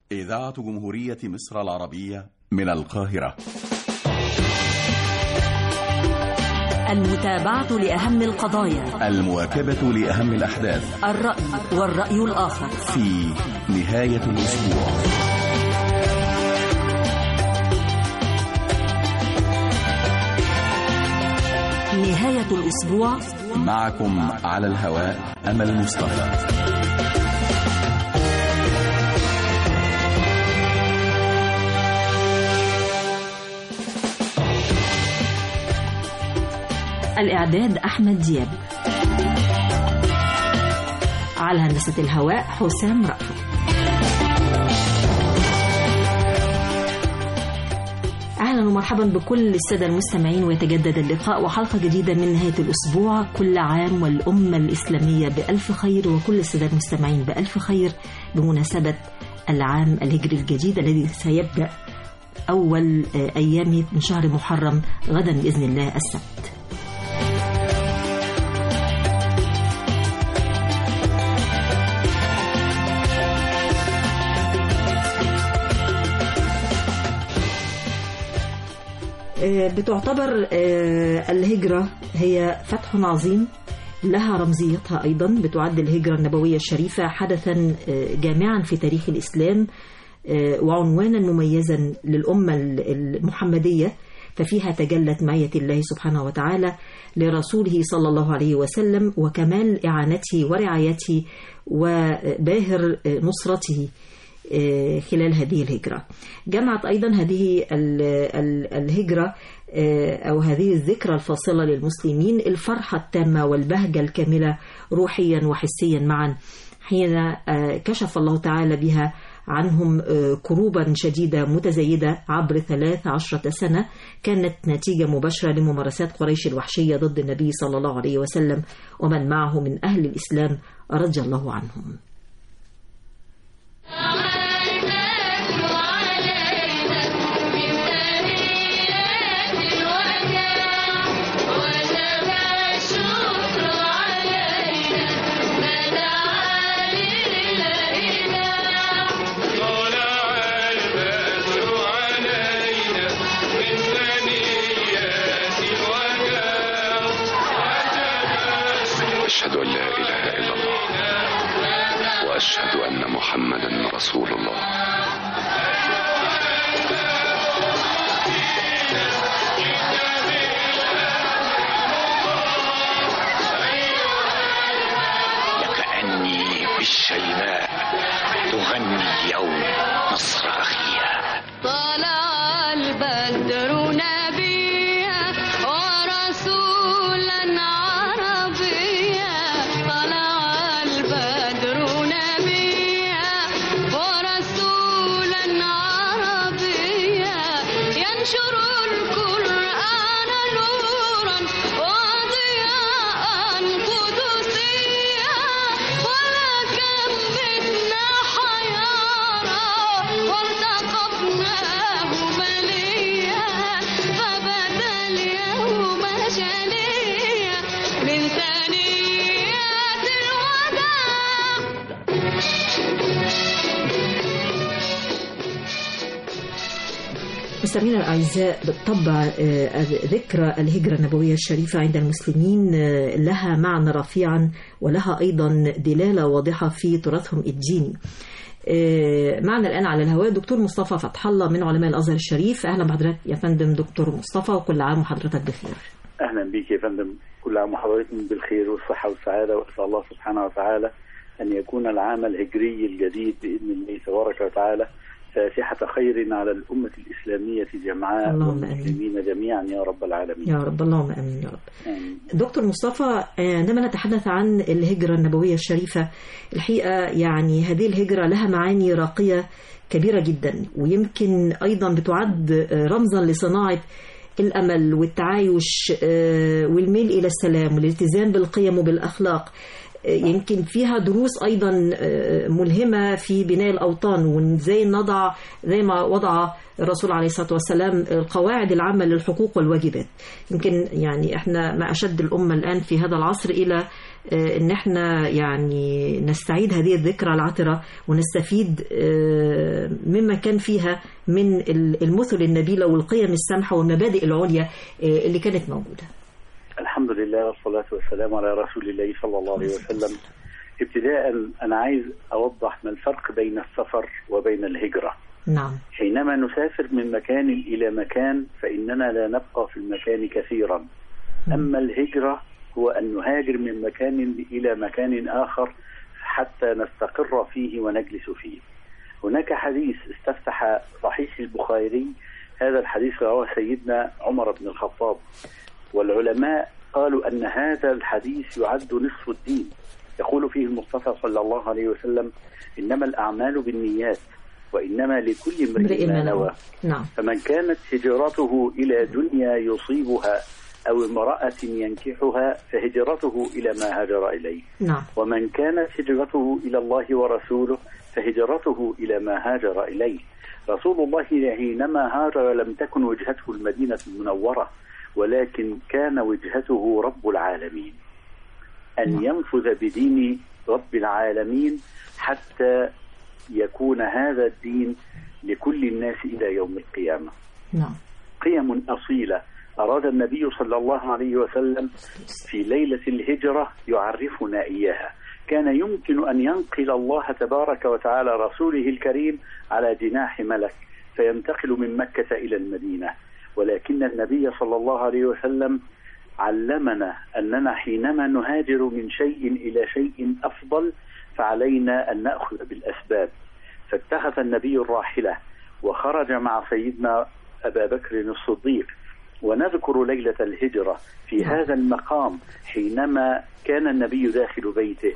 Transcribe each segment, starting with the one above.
إذاعة جمهورية مصر العربية من القاهرة المتابعة لأهم القضايا المواكبة لأهم الأحداث الرأي والرأي الآخر في نهاية الأسبوع نهاية الأسبوع معكم على الهواء أمل مصطفى الإعداد أحمد دياب على هندسة الهواء حسام رأفت أهلا ومرحبا بكل السادة المستمعين ويتجدد اللقاء وحلقة جديدة من نهاية الأسبوع كل عام والأمة الإسلامية بألف خير وكل السادة المستمعين بألف خير بمناسبة العام الهجري الجديد الذي سيبدأ أول أيام من شهر محرم غدا بإذن الله السبت بتعتبر الهجرة هي فتح عظيم لها رمزيتها أيضا بتعد الهجرة النبوية الشريفة حدثا جامعا في تاريخ الإسلام وعنوانا مميزا للأمة المحمدية ففيها تجلت معية الله سبحانه وتعالى لرسوله صلى الله عليه وسلم وكمال إعانته ورعايته وباهر نصرته خلال هذه الهجرة جمعت أيضا هذه الهجرة أو هذه الذكرى الفاصلة للمسلمين الفرحة التامة والبهجة الكاملة روحيا وحسيا معا حين كشف الله تعالى بها عنهم كروبا شديدة متزايدة عبر ثلاث عشرة سنة كانت نتيجة مباشرة لممارسات قريش الوحشية ضد النبي صلى الله عليه وسلم ومن معه من أهل الإسلام رضي الله عنهم أشهد أن لا إله إلا الله وأشهد أن محمدا رسول الله لكأني في الشيماء تغني اليوم نصر أخيها طلع البدر نبيا ورسولا عربيا طلع البدر نبيا ورسولا عربيا ينشر القرآن نورا وضياء قدسيا ولكم بدنا حيارى والتقطناه مليا فبدا اليوم جليا من ثنيات الوداع مستمعينا الأعزاء بالطبع ذكرى الهجرة النبوية الشريفة عند المسلمين لها معنى رفيعا ولها أيضا دلالة واضحة في تراثهم الديني معنا الآن على الهواء دكتور مصطفى فتح الله من علماء الأزهر الشريف أهلا بحضرتك يا فندم دكتور مصطفى وكل عام وحضرتك بخير اهلا بيك يا فندم كل عام وحضراتكم بالخير والصحه والسعاده واسال الله سبحانه وتعالى ان يكون العام الهجري الجديد باذن الله تبارك وتعالى فاتحة خير على الأمة الإسلامية جمعاء اللهم والمسلمين جميعا يا رب العالمين يا رب اللهم امين يا رب آمين. دكتور مصطفى عندما نتحدث عن الهجرة النبوية الشريفة الحقيقة يعني هذه الهجرة لها معاني راقية كبيرة جدا ويمكن أيضا بتعد رمزا لصناعة الأمل والتعايش آه، والميل إلى السلام والالتزام بالقيم وبالأخلاق آه، يمكن فيها دروس أيضا آه، ملهمة في بناء الأوطان وإزاي نضع زي ما وضع الرسول عليه الصلاة والسلام القواعد العامة للحقوق والواجبات يمكن يعني احنا ما أشد الأمة الآن في هذا العصر إلى آه، ان احنا يعني نستعيد هذه الذكرى العطرة ونستفيد آه، مما كان فيها من ال- المثل النبيلة والقيم السامحة والمبادئ العليا آه، اللي كانت موجودة الحمد لله والصلاة والسلام على رسول الله صلى الله عليه وسلم ابتداء أنا عايز أوضح ما الفرق بين السفر وبين الهجرة نعم حينما نسافر من مكان إلى مكان فإننا لا نبقى في المكان كثيرا أما الهجرة هو أن نهاجر من مكان إلى مكان آخر حتى نستقر فيه ونجلس فيه هناك حديث استفتح صحيح البخاري هذا الحديث رواه سيدنا عمر بن الخطاب والعلماء قالوا أن هذا الحديث يعد نصف الدين يقول فيه المصطفى صلى الله عليه وسلم إنما الأعمال بالنيات وإنما لكل امرئ ما نوى نعم فمن كانت هجرته إلى دنيا يصيبها أو امرأة ينكحها فهجرته إلى ما هاجر إليه نعم ومن كانت هجرته إلى الله ورسوله فهجرته إلى ما هاجر إليه رسول الله حينما هاجر لم تكن وجهته المدينة المنورة ولكن كان وجهته رب العالمين أن ينفذ بدين رب العالمين حتى يكون هذا الدين لكل الناس إلى يوم القيامة نعم قيم أصيلة أراد النبي صلى الله عليه وسلم في ليلة الهجرة يعرفنا إياها كان يمكن أن ينقل الله تبارك وتعالى رسوله الكريم على جناح ملك فينتقل من مكة إلى المدينة ولكن النبي صلى الله عليه وسلم علمنا أننا حينما نهاجر من شيء إلى شيء أفضل فعلينا أن نأخذ بالأسباب فاتخذ النبي الراحلة وخرج مع سيدنا أبا بكر الصديق ونذكر ليلة الهجرة في هذا المقام حينما كان النبي داخل بيته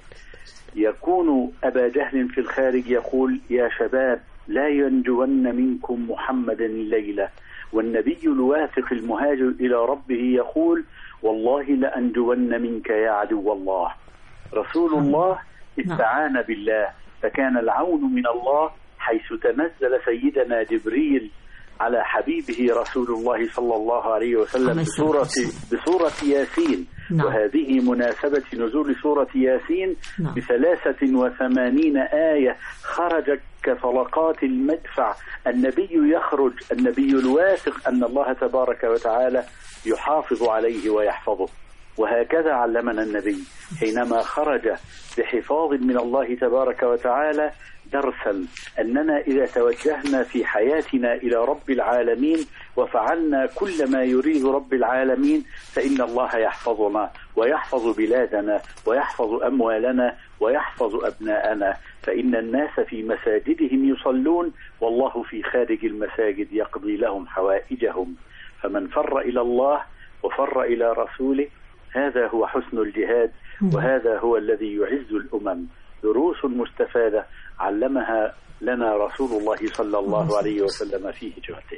يكون أبا جهل في الخارج يقول يا شباب لا ينجون منكم محمد الليلة والنبي الواثق المهاجر إلى ربه يقول والله لأنجون منك يا عدو الله رسول الله استعان بالله فكان العون من الله حيث تنزل سيدنا جبريل على حبيبه رسول الله صلى الله عليه وسلم عليه الصلاة بسورة والسلام. بسورة ياسين نعم. وهذه مناسبة نزول سورة ياسين نعم. بثلاثة وثمانين آية خرج كطلقات المدفع النبي يخرج النبي الواثق أن الله تبارك وتعالى يحافظ عليه ويحفظه وهكذا علمنا النبي حينما خرج بحفاظ من الله تبارك وتعالى درسا أننا إذا توجهنا في حياتنا إلى رب العالمين وفعلنا كل ما يريد رب العالمين فإن الله يحفظنا ويحفظ بلادنا ويحفظ أموالنا ويحفظ أبناءنا فإن الناس في مساجدهم يصلون والله في خارج المساجد يقضي لهم حوائجهم فمن فر إلى الله وفر إلى رسوله هذا هو حسن الجهاد وهذا هو الذي يعز الأمم دروس مستفادة علمها لنا رسول الله صلى الله عليه وسلم في هجرته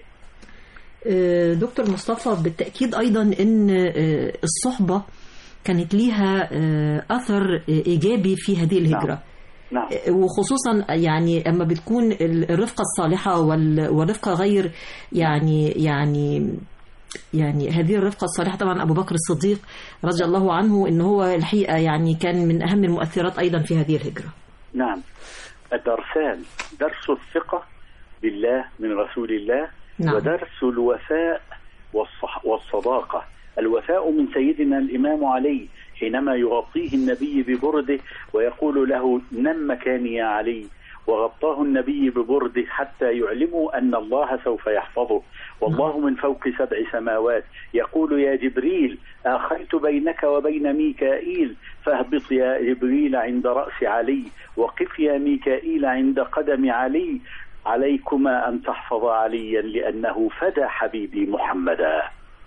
آه، دكتور مصطفى بالتأكيد أيضا أن آه، الصحبة كانت ليها آه، أثر آه، إيجابي في هذه الهجرة نعم آه، وخصوصا يعني أما بتكون ال- الرفقة الصالحة وال- والرفقة غير يعني يعني يعني هذه الرفقة الصالحة طبعا أبو بكر الصديق رضي الله عنه إن هو الحقيقة يعني كان من أهم المؤثرات أيضا في هذه الهجرة نعم الدرسان درس الثقة بالله من رسول الله نعم. ودرس الوفاء والصح والصداقة الوفاء من سيدنا الإمام علي حينما يغطيه النبي ببرده ويقول له نم مكاني يا علي وغطاه النبي ببرده حتى يعلموا أن الله سوف يحفظه والله من فوق سبع سماوات يقول يا جبريل آخيت بينك وبين ميكائيل فاهبط يا جبريل عند رأس علي وقف يا ميكائيل عند قدم علي عليكما أن تحفظ عليا لأنه فدى حبيبي محمدا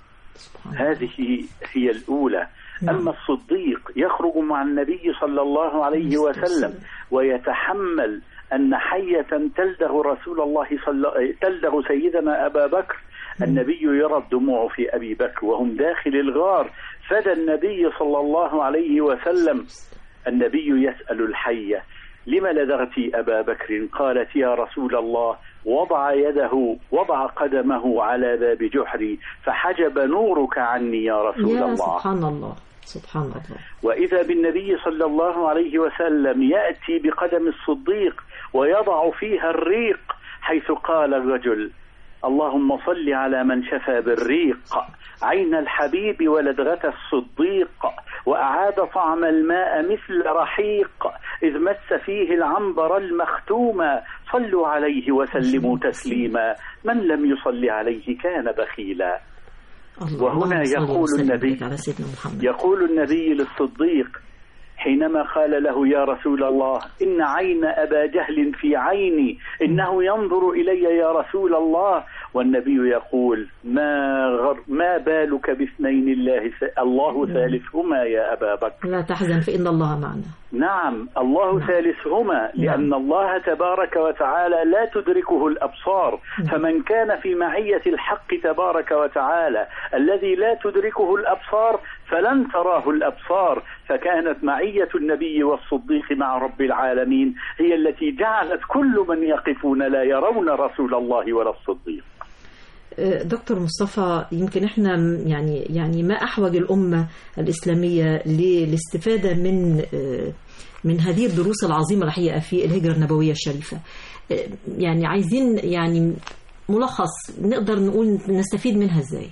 هذه هي الأولى أما الصديق يخرج مع النبي صلى الله عليه وسلم ويتحمل أن حية تلدغ رسول الله صلى تلدغ سيدنا أبا بكر النبي يرى الدموع في أبي بكر وهم داخل الغار فدى النبي صلى الله عليه وسلم النبي يسأل الحية لم لدغت أبا بكر قالت يا رسول الله وضع يده وضع قدمه على باب جحري فحجب نورك عني يا رسول يا الله سبحان الله سبحان الله وإذا بالنبي صلى الله عليه وسلم يأتي بقدم الصديق ويضع فيها الريق حيث قال الرجل اللهم صل على من شفى بالريق عين الحبيب ولدغة الصديق وأعاد طعم الماء مثل رحيق إذ مس فيه العنبر المختوم صلوا عليه وسلموا تسليما من لم يصل عليه كان بخيلا الله وهنا اللهم صل يقول وسلم النبي وبارك على سيدنا محمد يقول النبي للصديق حينما قال له يا رسول الله إن عين أبا جهل في عيني إنه ينظر إلي يا رسول الله والنبي يقول ما غر ما بالك باثنين الله س- الله ثالثهما يا أبا بكر لا تحزن فإن الله معنا نعم الله نعم. ثالثهما لأن الله تبارك وتعالى لا تدركه الأبصار فمن كان في معية الحق تبارك وتعالى الذي لا تدركه الأبصار فلن تراه الأبصار فكانت معية النبي والصديق مع رب العالمين هي التي جعلت كل من يقفون لا يرون رسول الله ولا الصديق آه، دكتور مصطفى يمكن احنا م- يعني يعني ما احوج الامه الاسلاميه للاستفاده من آه، من هذه الدروس العظيمه الحقيقه في الهجره النبويه الشريفه. آه، يعني عايزين يعني ملخص نقدر نقول نستفيد منها ازاي؟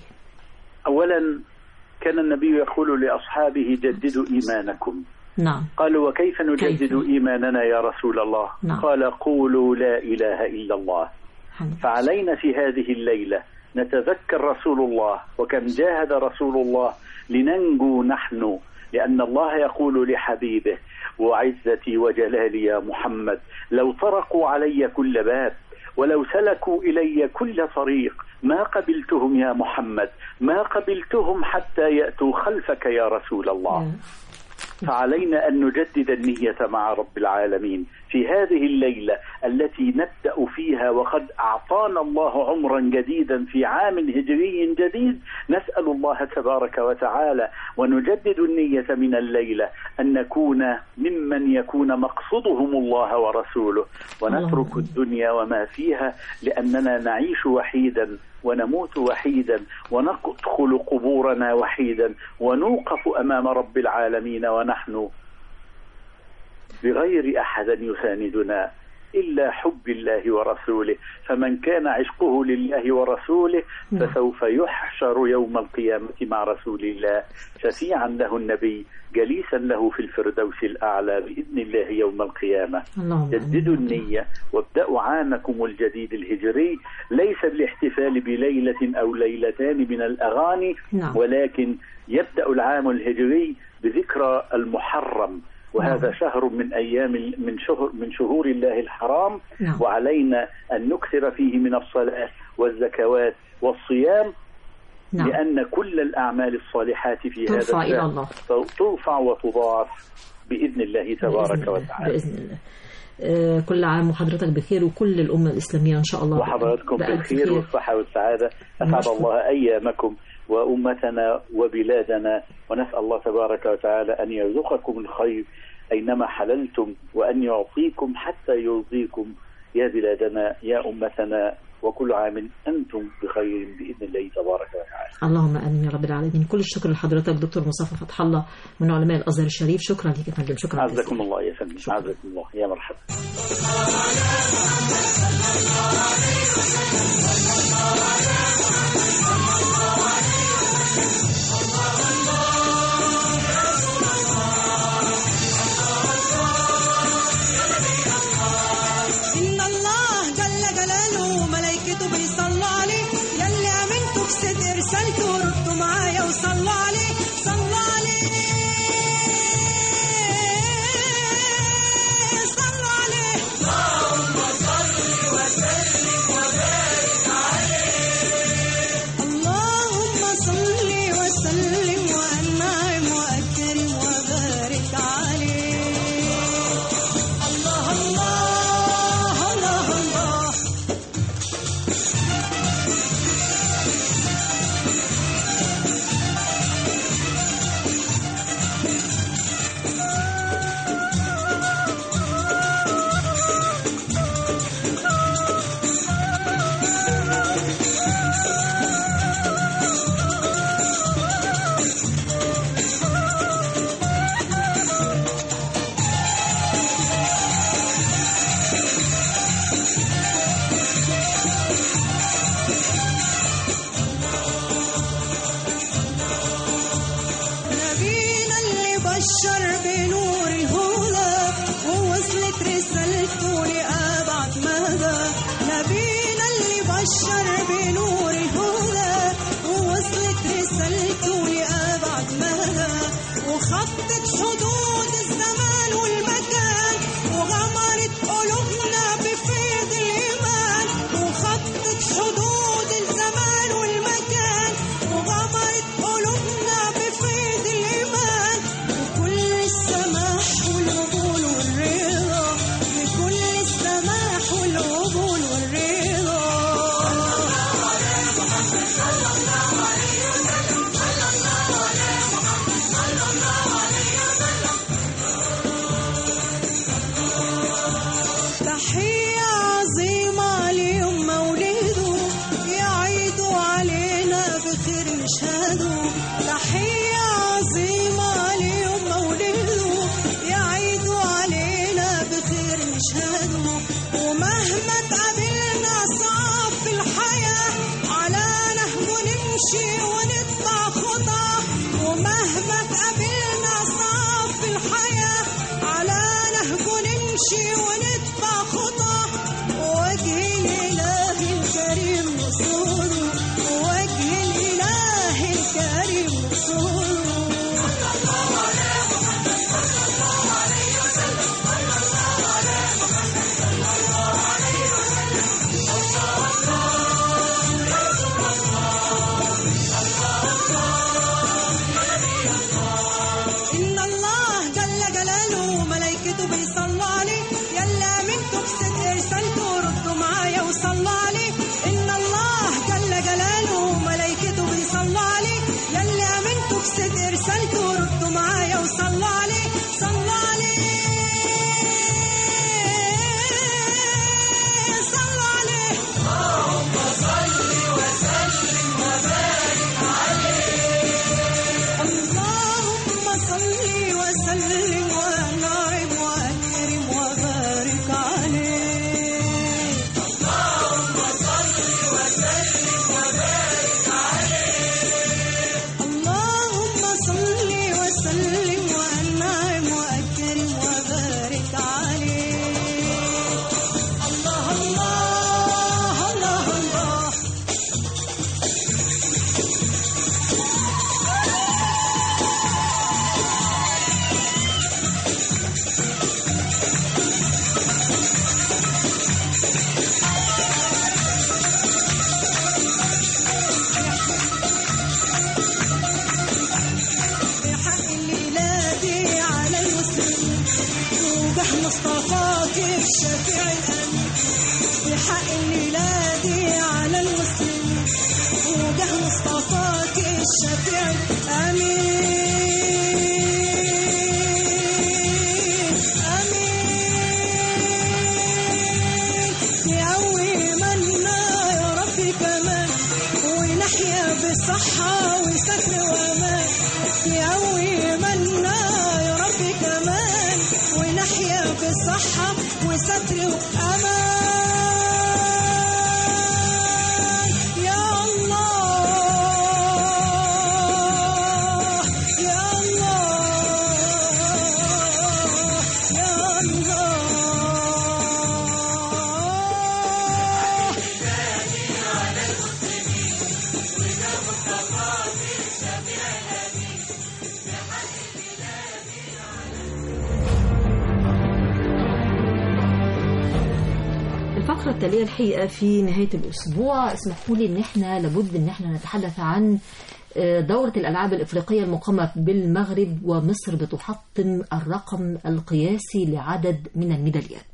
أولا كان النبي يقول لأصحابه جددوا إيمانكم نعم قالوا وكيف نجدد كيف؟ إيماننا يا رسول الله نعم. قال قولوا لا إله إلا الله الحمد لله. فعلينا في هذه الليلة نتذكر رسول الله وكم جاهد رسول الله لننجو نحن لأن الله يقول لحبيبه وعزتي وجلالي يا محمد لو طرقوا علي كل باب ولو سلكوا إلي كل طريق ما قبلتهم يا محمد ما قبلتهم حتى يأتوا خلفك يا رسول الله فعلينا أن نجدد النية مع رب العالمين في هذه الليلة التي نبدأ فيها وقد أعطانا الله عمرا جديدا في عام هجري جديد نسأل الله تبارك وتعالى ونجدد النية من الليلة أن نكون ممن يكون مقصدهم الله ورسوله ونترك اللهم. الدنيا وما فيها لأننا نعيش وحيدا ونموت وحيدا وندخل قبورنا وحيدا ونوقف امام رب العالمين ونحن بغير احد يساندنا الا حب الله ورسوله فمن كان عشقه لله ورسوله نعم. فسوف يحشر يوم القيامه مع رسول الله شفيعا له النبي جليسا له في الفردوس الاعلى باذن الله يوم القيامه اللهم جددوا آمين. النية وابدأوا عامكم الجديد الهجري ليس بالاحتفال بليلة أو ليلتان من الأغاني نعم. ولكن يبدأ العام الهجري بذكرى المحرم وهذا نعم. شهر من أيام من شهر من شهور الله الحرام نعم. وعلينا أن نكثر فيه من الصلاة والزكوات والصيام نعم. لأن كل الأعمال الصالحات في هذا ترفع إلى الشهر الله. ترفع وتضاعف بإذن الله تبارك بإذن الله. وتعالى بإذن الله آه، كل عام وحضرتك بخير وكل الأمة الإسلامية إن شاء الله وحضراتكم بألف بالخير والصحة والسعادة أسعد نشكر. الله أيامكم وأمتنا وبلادنا ونسأل الله تبارك وتعالى أن يرزقكم الخير أينما حللتم وأن يعطيكم حتى يرضيكم يا بلادنا يا أمتنا وكل عام أنتم بخير بإذن الله تبارك وتعالى اللهم امين يا رب العالمين كل الشكر لحضرتك دكتور مصطفى فتح الله من علماء الازهر الشريف شكرا لك يا فندم شكرا عزكم جزيلا الله يا فندم شكرا. عزكم الله يا مرحبا إن الله جل جلاله ملائكته بيصلوا عليه يلي آمنتوا بصدق رسالته ردوا معايا وصلوا عليه صلوا عليه صلوا عليه اللهم صل وسلم وأنعم وأكرم وبارك عليه الله الله الله الله بشر بنور الهدى ووصلت رسالته لأبعد مدى وخطت حدود الزمان والمكان وغمرت قلوبنا بفيض الإيمان وخطت حدود الزمان والمكان وغمرت قلوبنا بفيض الإيمان بكل السماح والقبول والرضا بكل السماح والقبول والرضا تحية عظيمة ليوم مولده يعيدوا علينا بخير نشهده تحية عظيمة ليوم مولده يعيدوا علينا بخير نشهده ومهما تقابلنا صعب في الحياة على نهجه نمشي ونتبع خطاه ومهما تقابلنا صعب في الحياة على نهجه نمشي ونتبع خطاه وجه الإله الكريم نصوره وجه الإله الكريم نصوره إن الله جل جلاله ملايكته بيصلوا عليه يلا منكم بصدق رسالته ردوا معايا وصلوا عليه إن الله جل جلاله ملايكته بيصلوا عليه يلا منكم بصدق رسالته ردوا معايا وصلوا عليه صلوا عليه صلوا عليه اللهم صل وسلم وانعم واكرم وبارك عليه اللهم صل وسلم وانعم واكرم وبارك عليه الله الله الله الله بحق الميلادي على المسلمين وجه مصطفاك الشفيع الأمين بحق الميلادي على المسلمين وجه مصطفاك الشفيع الأمين أمين يقوي منا يا ربي كمان ونحيا بصحة وستر وأمان يقوي منا يا ربي كمان ونحيا بصحة وستر وأمان يا الله يا الله يا الله الفقرة التالية الحقيقة في نهاية الأسبوع اسمحوا لي إن إحنا لابد إن إحنا نتحدث عن آه، دورة الألعاب الإفريقية المقامة بالمغرب ومصر بتحطم الرقم القياسي لعدد من الميداليات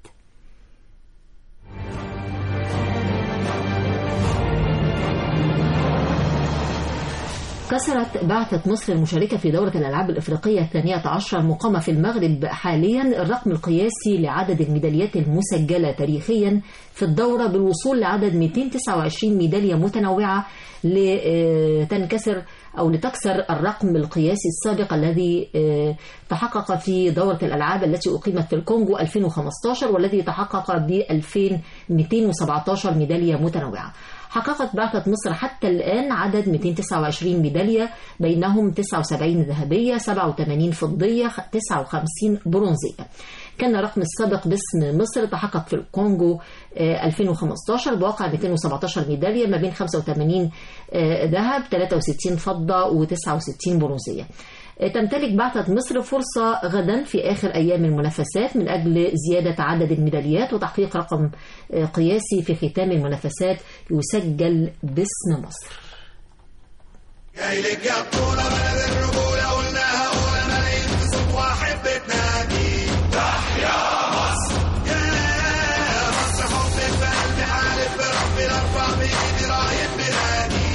كسرت بعثة مصر المشاركة في دورة الألعاب الإفريقية الثانية عشر المقامة في المغرب حاليا الرقم القياسي لعدد الميداليات المسجلة تاريخيا في الدورة بالوصول لعدد 229 ميدالية متنوعة لتنكسر أو لتكسر الرقم القياسي السابق الذي آه، تحقق في دورة الألعاب التي أقيمت في الكونغو 2015 والذي تحقق ب 2217 ميدالية متنوعة حققت بعثة مصر حتى الآن عدد 229 ميدالية بينهم 79 ذهبية 87 فضية 59 برونزية كان الرقم السابق باسم مصر تحقق في الكونغو آه، 2015 بواقع 217 ميدالية ما بين 85 آه، ذهب 63 فضة و69 برونزية تمتلك بعثة مصر فرصة غدا في آخر أيام المنافسات من أجل زيادة عدد الميداليات وتحقيق رقم آه، قياسي في ختام المنافسات يسجل باسم مصر جاي لك يا بطولة بلد الرجولة قلناها أولى ملايين في صوت واحد بتنادي تحيا مصر يا مصر حبك في قلبي حالف بربي الأربع بإيدي رايح بلادي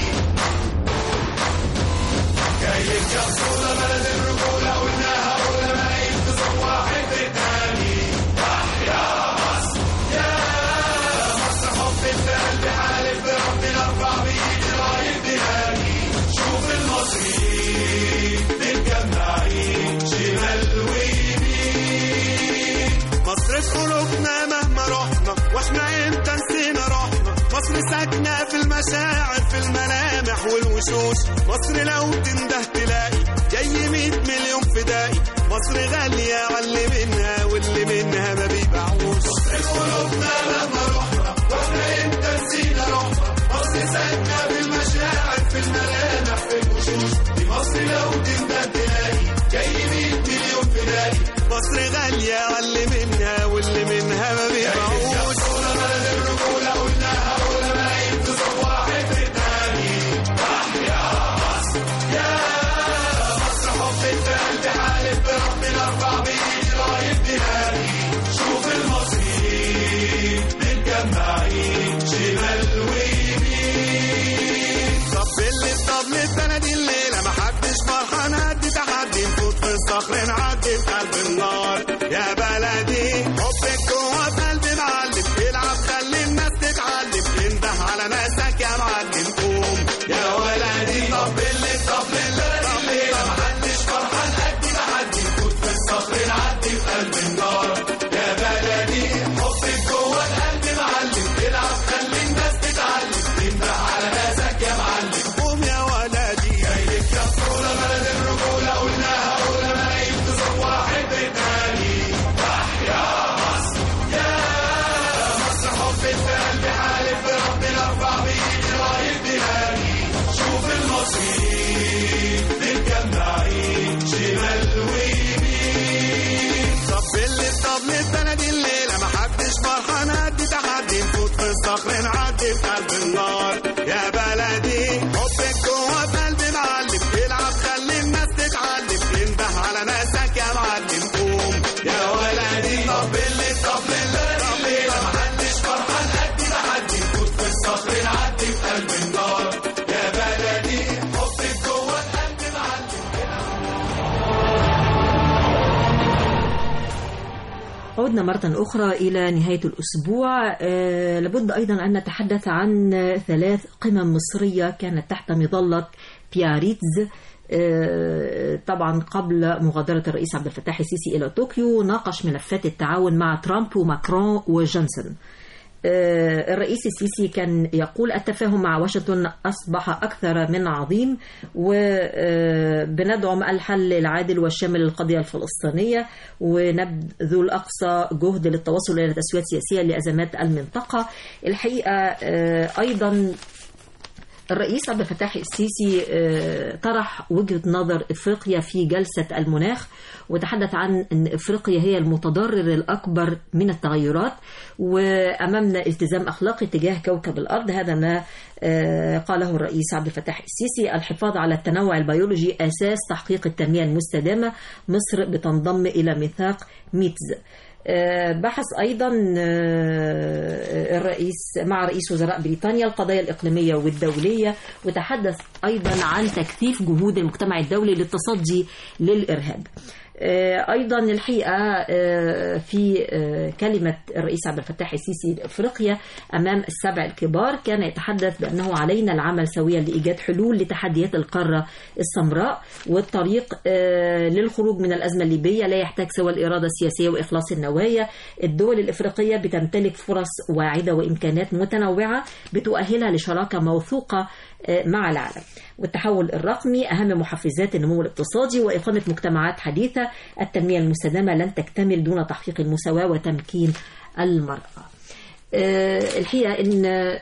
جاي لك يا بطولة بلد الرجولة قلناها أولى ملايين في صوت واحد بتنادي تحيا مصر يا مصر حبك في قلبي حالف بربي الأربع بإيدي رايح بلادي شوف المصريين متجمعين شمال ويمين مصر في قلوبنا مهما رحنا واحنا امتى نسينا روحنا مصر ساكنة في المشاعر في الملامح والوشوش مصر لو تنده تلاقي جاي 100 مليون فدائي مصر غالية على منها واللي منها ما بيبيعوش مصر في قلوبنا مهما رحنا واحنا امتى نسينا روحنا مصر ساكنة في المشاعر في الملامح في الوشوش دي مصر لو تنده تلاقي جاي 100 مليون فدائي مصر غالية على منها واللي منها ما بيبيعوش بلد الرجولة قلناها أولى ملايين في صف واحد بتاني تحيا مصر يا مصر حبك في قلبي حالف بربي الأربع بإيدي رايح بلادي شوف المصريين متجمعين شمال ويمين طب اللي طب البلدي الليلة محدش فرحان قد تحدي نفوت في الصخر نعدي في قلب النار يا بلدي حبك جوه في قلبي معلم العب خلي الناس تتعلم انده على ناسك يا معلم قوم يا ولدي طب اللي طب الليلة الليلة محدش فرحان قد تحدي نفوت في الصخر نعدي في قلب النار يا بلدي حبك جوه القلب معلم العب خلي الناس تتعلم انده على ناسك يا معلم قوم يا ولدي جاي لك يا بطولة بلد الرجولة قلناها أولى ملايين في صف واحد بتاني تحيا مصر يا مصر حبك في قلبي حالف بربي الأربع بإيدي رايح بلادي شوف المصريين متجمعين شمال ويمين طب اللي طب البلدي الليلة محدش فرحان قد تحدي نفوت في الصخر نعدي في قلب النار يا بلدي حبك جوه في قلبي معلم العب خلي الناس تتعلم انده على ناسك يا معلم قوم يا ولدي طب اللي طب الليلة الليلة محدش فرحان قد تحدي نفوت في الصخر نعدي في قلب النار يا بلدي حبك جوه القلب معلم عدنا مرة أخرى إلى نهاية الأسبوع آه، لابد أيضا أن نتحدث عن ثلاث قمم مصرية كانت تحت مظلة بياريتز آه، طبعا قبل مغادرة الرئيس عبد الفتاح السيسي إلى طوكيو ناقش ملفات التعاون مع ترامب وماكرون وجونسون آه، الرئيس السيسي كان يقول التفاهم مع واشنطن أصبح أكثر من عظيم وبندعم الحل العادل والشامل للقضية الفلسطينية ونبذل أقصى جهد للتوصل إلى تسويات سياسية لأزمات المنطقة الحقيقة آه، أيضا الرئيس عبد الفتاح السيسي آه، طرح وجهة نظر إفريقيا في جلسة المناخ وتحدث عن أن إفريقيا هي المتضرر الأكبر من التغيرات وأمامنا التزام أخلاقي تجاه كوكب الأرض هذا ما آه، قاله الرئيس عبد الفتاح السيسي الحفاظ على التنوع البيولوجي أساس تحقيق التنمية المستدامة مصر بتنضم إلى ميثاق ميتز آه، بحث ايضا آه، الرئيس مع رئيس وزراء بريطانيا القضايا الاقليميه والدوليه وتحدث ايضا عن تكثيف جهود المجتمع الدولي للتصدي للارهاب. آه، ايضا الحقيقه آه، في آه، كلمه الرئيس عبد الفتاح السيسي لافريقيا امام السبع الكبار كان يتحدث بانه علينا العمل سويا لايجاد حلول لتحديات القاره السمراء والطريق آه، للخروج من الازمه الليبيه لا يحتاج سوى الاراده السياسيه واخلاص النوايا الدول الافريقيه بتمتلك فرص واعده وامكانات متنوعه بتؤهلها لشراكه موثوقه آه، مع العالم والتحول الرقمي أهم محفزات النمو الاقتصادي وإقامة مجتمعات حديثة التنمية المستدامة لن تكتمل دون تحقيق المساواة وتمكين المرأة آه، الحقيقة أن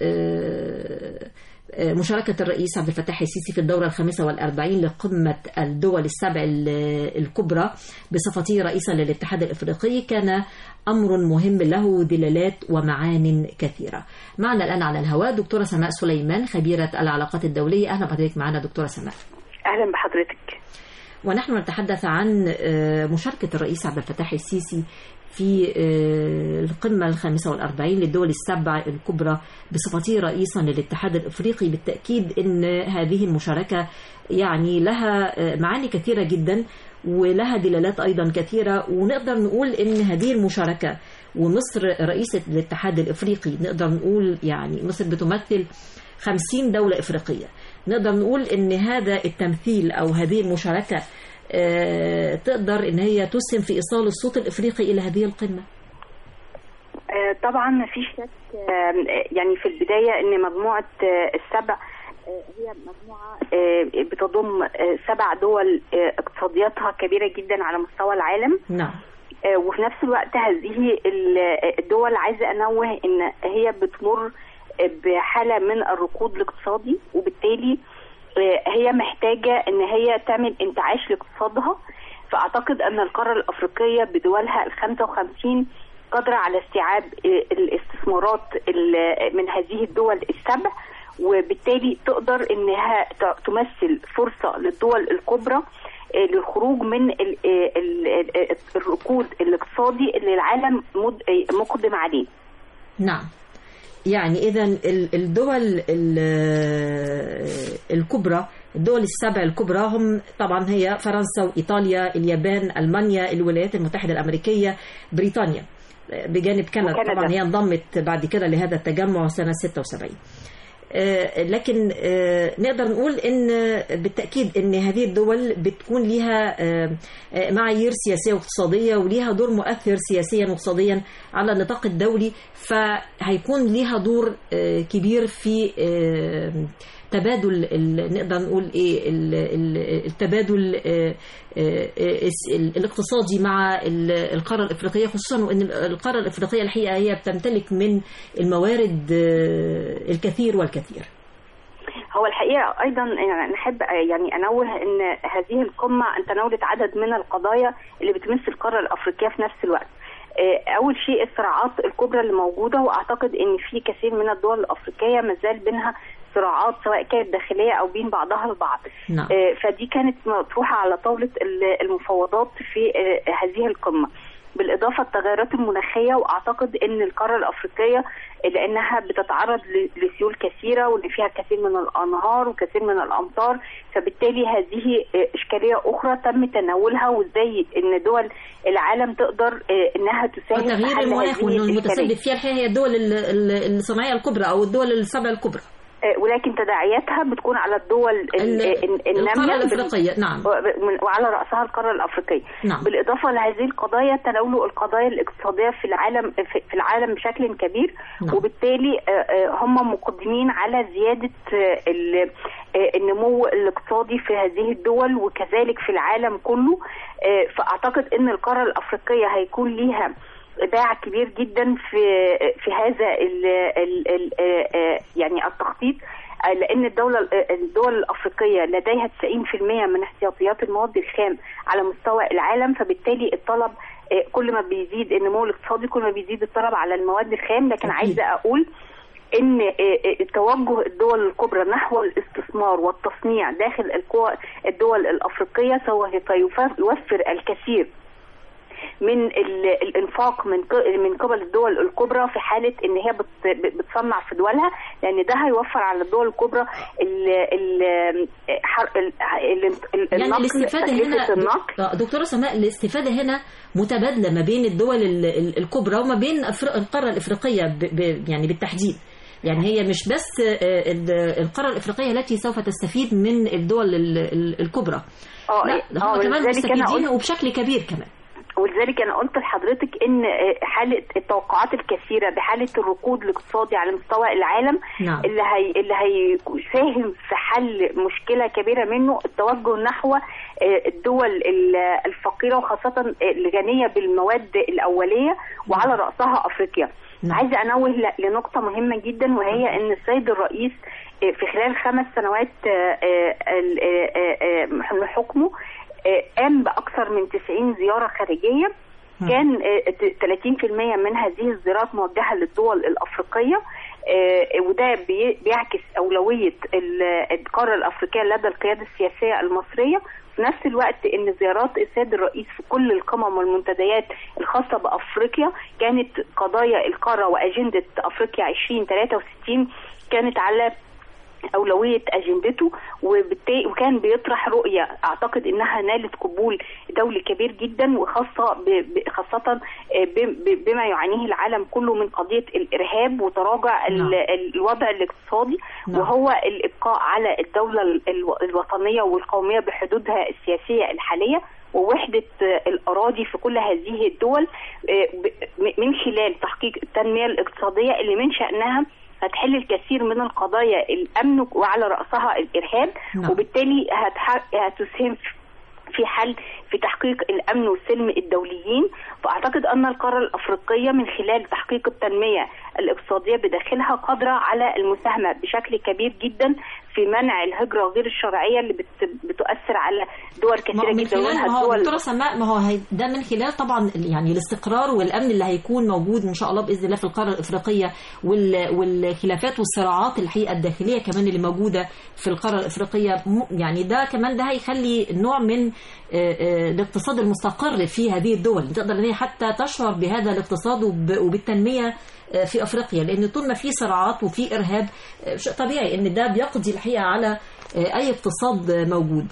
آه، آه، مشاركة الرئيس عبد الفتاح السيسي في الدورة الخامسة والأربعين لقمة الدول السبع ال- الكبرى بصفته رئيسا للاتحاد الإفريقي كان أمر مهم له دلالات ومعان كثيرة معنا الآن على الهواء دكتورة سماء سليمان خبيرة العلاقات الدولية أهلا بحضرتك معنا دكتورة سماء اهلا بحضرتك ونحن نتحدث عن آه، مشاركة الرئيس عبد الفتاح السيسي في آه، القمة الخامسة والأربعين للدول السبع الكبرى بصفته رئيسا للاتحاد الإفريقي بالتأكيد أن هذه المشاركة يعني لها آه، معاني كثيرة جدا ولها دلالات أيضا كثيرة ونقدر نقول أن هذه المشاركة ومصر رئيسة الاتحاد الإفريقي نقدر نقول يعني مصر بتمثل 50 دولة إفريقية نقدر نقول ان هذا التمثيل او هذه المشاركه آه، تقدر ان هي تسهم في ايصال الصوت الافريقي الى هذه القمه آه، طبعا ما فيش شك آه، يعني في البدايه ان مجموعه آه، السبع آه، هي مجموعه آه، بتضم آه، سبع دول آه، اقتصادياتها كبيره جدا على مستوى العالم نعم آه، وفي نفس الوقت هذه ال- الدول عايزه انوه ان هي بتمر آه، بحاله من الركود الاقتصادي وبالتالي آه، هي محتاجه ان هي تعمل انتعاش لاقتصادها فاعتقد ان القاره الافريقيه بدولها ال 55 قادره على استيعاب آه، الاستثمارات ال- من هذه الدول السبع وبالتالي تقدر انها ت- تمثل فرصه للدول الكبرى آه، للخروج من ال- آه، ال- ال- الركود الاقتصادي اللي العالم مد- آه، مقدم عليه نعم يعني اذا ال- الدول ال- الكبرى الدول السبع الكبرى هم طبعا هي فرنسا وايطاليا اليابان المانيا الولايات المتحده الامريكيه بريطانيا بجانب كندا وكندا. طبعا هي انضمت بعد كده لهذا التجمع سنه 76 آه، لكن آه، نقدر نقول ان بالتاكيد ان هذه الدول بتكون ليها آه، آه، معايير سياسيه واقتصاديه وليها دور مؤثر سياسيا واقتصاديا على النطاق الدولي فهيكون ليها دور آه، كبير في آه، تبادل ال- نقدر نقول ايه ال- ال- التبادل آه، آه، آه، ال- الاقتصادي مع ال- القاره الافريقيه خصوصا وان القاره الافريقيه الحقيقه هي بتمتلك من الموارد آه، الكثير والكثير هو الحقيقه ايضا يعني نحب يعني انوه ان هذه القمه ان تناولت عدد من القضايا اللي بتمس القاره الافريقيه في نفس الوقت. آه، اول شيء الصراعات الكبرى اللي موجوده واعتقد ان في كثير من الدول الافريقيه ما زال بينها صراعات سواء كانت داخليه او بين بعضها البعض. نعم. آه، فدي كانت مطروحه على طاوله ال- المفاوضات في آه، هذه القمه. بالاضافه التغيرات المناخيه واعتقد ان القاره الافريقيه لانها بتتعرض ل- لسيول كثيره وان فيها كثير من الانهار وكثير من الامطار فبالتالي هذه آه، اشكاليه اخرى تم تناولها وازاي ان دول العالم تقدر آه، انها تساهم في وتغيير حل المناخ هذه وانه الإشكالية. المتسبب فيها الحقيقه هي الدول ال- ال- الصناعيه الكبرى او الدول السبع الكبرى آه، ولكن تداعياتها بتكون على الدول ال- ال- ال- الناميه القاره بال- الافريقيه نعم و- من- وعلى راسها القاره الافريقيه نعم. بالاضافه لهذه القضايا تناولوا القضايا الاقتصاديه في العالم في في العالم بشكل كبير نعم. وبالتالي آه، آه، هم مقدمين على زياده آه، ال- آه، النمو الاقتصادي في هذه الدول وكذلك في العالم كله آه، فاعتقد ان القاره الافريقيه هيكون ليها باع كبير جدا في في هذا ال ال ال آه، يعني التخطيط آه، لان الدوله الدول الافريقيه لديها 90% من احتياطيات المواد الخام على مستوى العالم فبالتالي الطلب آه، كل ما بيزيد النمو الاقتصادي كل ما بيزيد الطلب على المواد الخام لكن أكيد. عايزه اقول ان آه، آه، توجه الدول الكبرى نحو الاستثمار والتصنيع داخل القوى الدول الافريقيه سوف يوفر الكثير من ال- الانفاق من ق- من قبل الدول الكبرى في حاله ان هي بت- بتصنع في دولها لان ده هيوفر على الدول الكبرى ال ال حر- ال- ال- ال- يعني النقل الاستفاده تكلفة هنا النقل آه، دكتوره سماء الاستفاده هنا متبادله ما بين الدول ال- ال- الكبرى وما بين أفر- القاره الافريقيه ب- ب- يعني بالتحديد يعني هي مش بس آه، ال- القاره الافريقيه التي سوف تستفيد من الدول ال- ال- الكبرى اه لا اه هم كمان ولذلك انا مستفيدين قلت وبشكل كبير كمان ولذلك انا قلت لحضرتك ان آه، حاله التوقعات الكثيره بحاله الركود الاقتصادي على مستوى العالم نعم. اللي هي اللي هيساهم في حل مشكله كبيره منه التوجه نحو آه، الدول ال- الفقيره وخاصه الغنيه بالمواد الاوليه وعلى راسها افريقيا. نعم. عايزه انوه ل- لنقطه مهمه جدا وهي ان السيد الرئيس آه، في خلال خمس سنوات آه، آه، ال- آه، آه، آه، من حكمه آه، قام باكثر من 90 زياره خارجيه كان آه، ت- 30% من هذه الزيارات موجهه للدول الافريقيه آه، وده بي- بيعكس اولويه ال- القاره الافريقيه لدى القياده السياسيه المصريه في نفس الوقت ان زيارات السيد الرئيس في كل القمم والمنتديات الخاصه بافريقيا كانت قضايا القاره واجنده افريقيا 2063 كانت على أولوية أجندته وبالتالي وكان بيطرح رؤية أعتقد إنها نالت قبول دولي كبير جدا وخاصة ب... ب... خاصة آه، ب... ب... بما يعانيه العالم كله من قضية الإرهاب وتراجع ال... نعم. ال- الوضع الاقتصادي نعم. وهو الإبقاء على الدولة ال- الو- الوطنية والقومية بحدودها السياسية الحالية ووحدة آه، الأراضي في كل هذه الدول آه، ب- م- من خلال تحقيق التنمية الاقتصادية اللي من شأنها هتحل الكثير من القضايا الامن وعلى راسها الارهاب نعم. وبالتالي هتح- هتسهم في حل في تحقيق الامن والسلم الدوليين فاعتقد ان القاره الافريقيه من خلال تحقيق التنميه الاقتصاديه بداخلها قادره على المساهمه بشكل كبير جدا في منع الهجره غير الشرعيه اللي بت- بتؤثر على دول ما كثيره من جدا خلال ومنها ما هو الدول دكتوره سماء ما هو هي ده من خلال طبعا يعني الاستقرار والامن اللي هيكون موجود ان شاء الله باذن الله في القاره الافريقيه وال- والخلافات والصراعات الحقيقه الداخليه كمان اللي موجوده في القاره الافريقيه م- يعني ده كمان ده هيخلي نوع من آه، آه، الاقتصاد المستقر في هذه الدول تقدر ان هي حتى تشعر بهذا الاقتصاد وب- وبالتنميه آه، في افريقيا لان طول ما في صراعات وفي ارهاب آه، شيء طبيعي ان ده بيقضي الحقيقه على آه، اي اقتصاد آه، موجود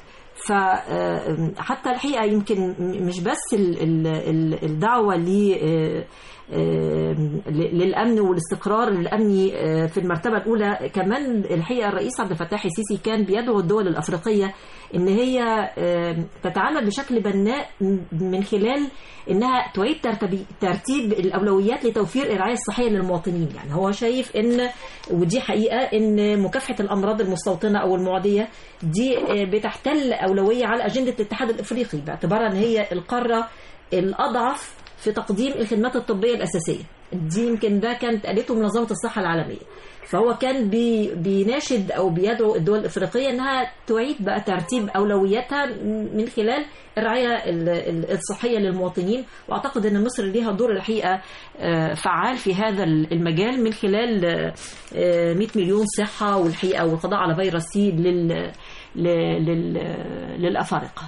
فحتى الحقيقه يمكن م- مش بس ال- ال- ال- الدعوه ل آه، آه، ل- للامن والاستقرار الامني آه، في المرتبه الاولى كمان الحقيقه الرئيس عبد الفتاح السيسي كان بيدعو الدول الافريقيه ان هي آه، تتعامل بشكل بناء من خلال انها تعيد ترتبي- ترتيب الاولويات لتوفير الرعايه الصحيه للمواطنين يعني هو شايف ان ودي حقيقه ان مكافحه الامراض المستوطنه او المعديه دي آه، بتحتل اولويه على اجنده الاتحاد الافريقي باعتبارها ان هي القاره الاضعف في تقديم الخدمات الطبيه الاساسيه دي يمكن ده كانت قالته منظمه الصحه العالميه فهو كان بي بيناشد او بيدعو الدول الافريقيه انها تعيد بقى ترتيب اولوياتها من خلال الرعايه ال- ال- الصحيه للمواطنين واعتقد ان مصر ليها دور الحقيقه آه، فعال في هذا المجال من خلال آه، آه، 100 مليون صحه والحقيقه والقضاء على فيروس سي لل لل- لل- للافارقه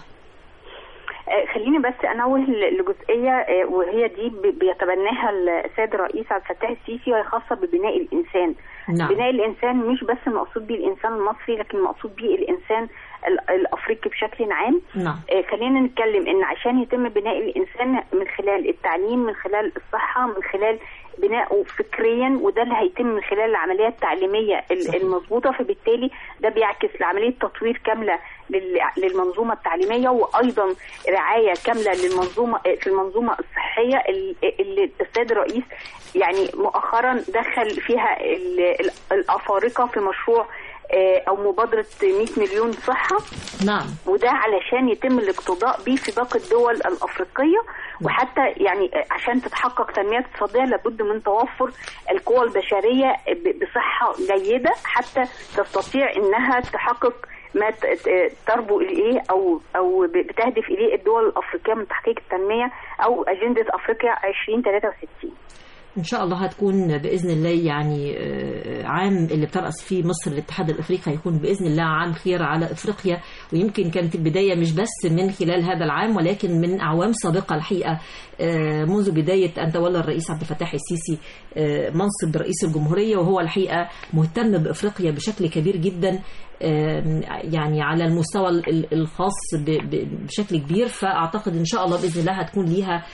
آه، خليني بس انوه ل- لجزئيه آه، وهي دي ب- بيتبناها السيد الرئيس عبد الفتاح السيسي وهي خاصه ببناء الانسان نعم. بناء الانسان مش بس المقصود به الانسان المصري لكن المقصود به الانسان ال- الافريقي بشكل عام نعم آه، خلينا نتكلم ان عشان يتم بناء الانسان من خلال التعليم من خلال الصحه من خلال بنائه فكريا وده اللي هيتم من خلال العمليه التعليميه ال- صحيح. المظبوطه فبالتالي ده بيعكس لعمليه تطوير كامله لل- للمنظومه التعليميه وايضا رعايه كامله للمنظومه آه، في المنظومه الصحيه ال- اللي السيد الرئيس يعني مؤخرا دخل فيها ال- ال- الافارقه في مشروع آه، او مبادره 100 مليون صحه نعم وده علشان يتم الاقتضاء بيه في باقي الدول الافريقيه وحتى يعني عشان تتحقق تنميه اقتصاديه لابد من توفر القوى البشريه ب- بصحه جيده حتى تستطيع انها تحقق ما ت- ت- تربو اليه او او ب- بتهدف اليه الدول الافريقيه من تحقيق التنميه او اجنده افريقيا 2063 ان شاء الله هتكون باذن الله يعني آه، عام اللي بترأس فيه مصر الاتحاد الافريقي هيكون باذن الله عام خير على افريقيا ويمكن كانت البدايه مش بس من خلال هذا العام ولكن من اعوام سابقه الحقيقه آه، منذ بدايه ان تولى الرئيس عبد الفتاح السيسي آه، منصب رئيس الجمهوريه وهو الحقيقه مهتم بافريقيا بشكل كبير جدا آم، يعني على المستوى ال- ال- الخاص ب- ب- بشكل كبير فاعتقد ان شاء الله باذن الله هتكون ليها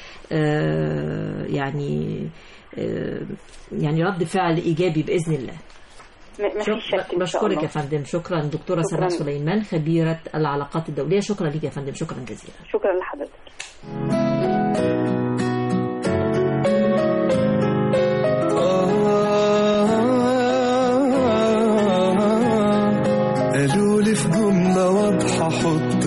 آه، يعني آه، يعني رد فعل ايجابي باذن الله م- مفيش شك إن شاء بشكرك الله. يا فندم شكرا دكتوره شكراً. سماء سليمان خبيره العلاقات الدوليه شكرا لك يا فندم شكرا جزيلا شكرا لحضرتك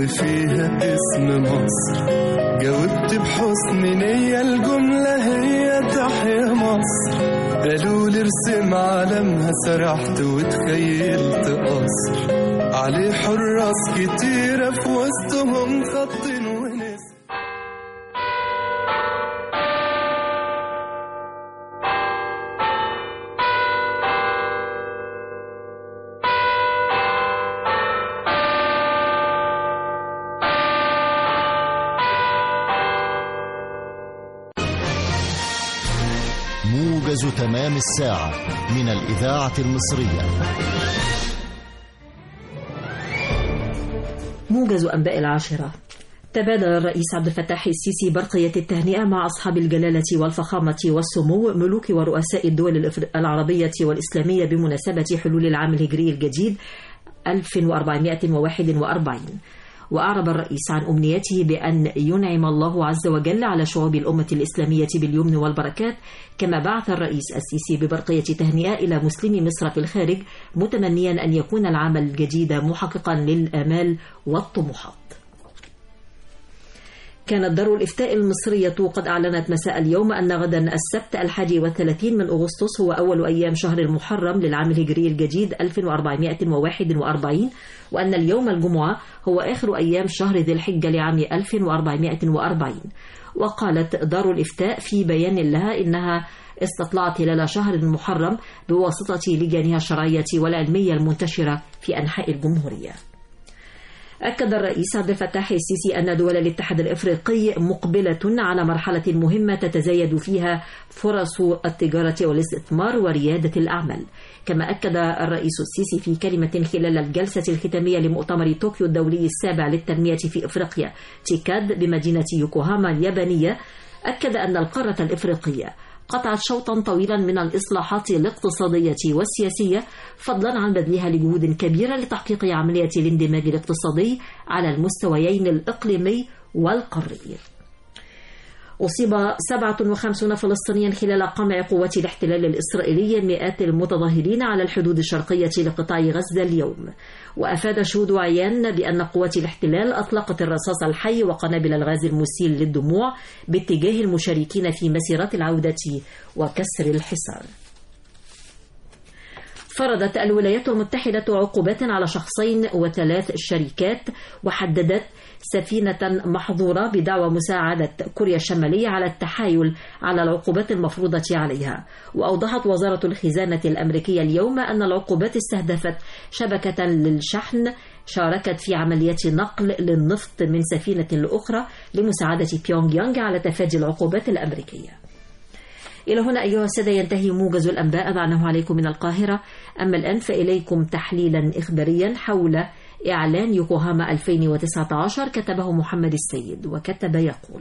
فيها اسم مصر جاوبت بحسن نية الجملة هي تحيا مصر قالوا لي ارسم علمها سرحت وتخيلت قصر عليه حراس كتيرة في وسطهم خط ونسر موجز تمام الساعة من الإذاعة المصرية موجز أنباء العاشرة تبادل الرئيس عبد الفتاح السيسي برقية التهنئة مع أصحاب الجلالة والفخامة والسمو ملوك ورؤساء الدول الإفر- العربية والإسلامية بمناسبة حلول العام الهجري الجديد 1441 وأعرب الرئيس عن أمنيته بأن ينعم الله عز وجل على شعوب الأمة الإسلامية باليمن والبركات كما بعث الرئيس السيسي ببرقية تهنئة إلى مسلمي مصر في الخارج متمنيا أن يكون العام الجديد محققا للآمال والطموحات كانت دار الإفتاء المصرية قد أعلنت مساء اليوم أن غدا السبت الحادي والثلاثين من أغسطس هو أول أيام شهر المحرم للعام الهجري الجديد 1441 وأن اليوم الجمعة هو آخر أيام شهر ذي الحجة لعام 1440 وقالت دار الإفتاء في بيان لها إنها استطلعت هلال شهر المحرم بواسطة لجانها الشرعية والعلمية المنتشرة في أنحاء الجمهورية أكد الرئيس عبد الفتاح السيسي أن دول الاتحاد الإفريقي مقبلة على مرحلة مهمة تتزايد فيها فرص التجارة والاستثمار وريادة الأعمال كما أكد الرئيس السيسي في كلمة خلال الجلسة الختامية لمؤتمر طوكيو الدولي السابع للتنمية في إفريقيا تيكاد بمدينة يوكوهاما اليابانية أكد أن القارة الإفريقية قطعت شوطا طويلا من الإصلاحات الاقتصادية والسياسية فضلا عن بذلها لجهود كبيرة لتحقيق عملية الاندماج الاقتصادي على المستويين الإقليمي والقاري أصيب 57 فلسطينيا خلال قمع قوات الاحتلال الإسرائيلي مئات المتظاهرين على الحدود الشرقية لقطاع غزة اليوم وأفاد شهود عيان بأن قوات الاحتلال أطلقت الرصاص الحي وقنابل الغاز المسيل للدموع باتجاه المشاركين في مسيرات العودة وكسر الحصار فرضت الولايات المتحدة عقوبات على شخصين وثلاث شركات وحددت سفينة محظورة بدعوى مساعدة كوريا الشمالية على التحايل على العقوبات المفروضة عليها وأوضحت وزارة الخزانة الأمريكية اليوم أن العقوبات استهدفت شبكة للشحن شاركت في عمليات نقل للنفط من سفينة لأخرى لمساعدة بيونغ يانغ على تفادي العقوبات الأمريكية إلى هنا أيها السادة ينتهي موجز الأنباء ضعناه عليكم من القاهرة أما الآن فإليكم تحليلا إخباريا حول إعلان يوكوهاما 2019 كتبه محمد السيد وكتب يقول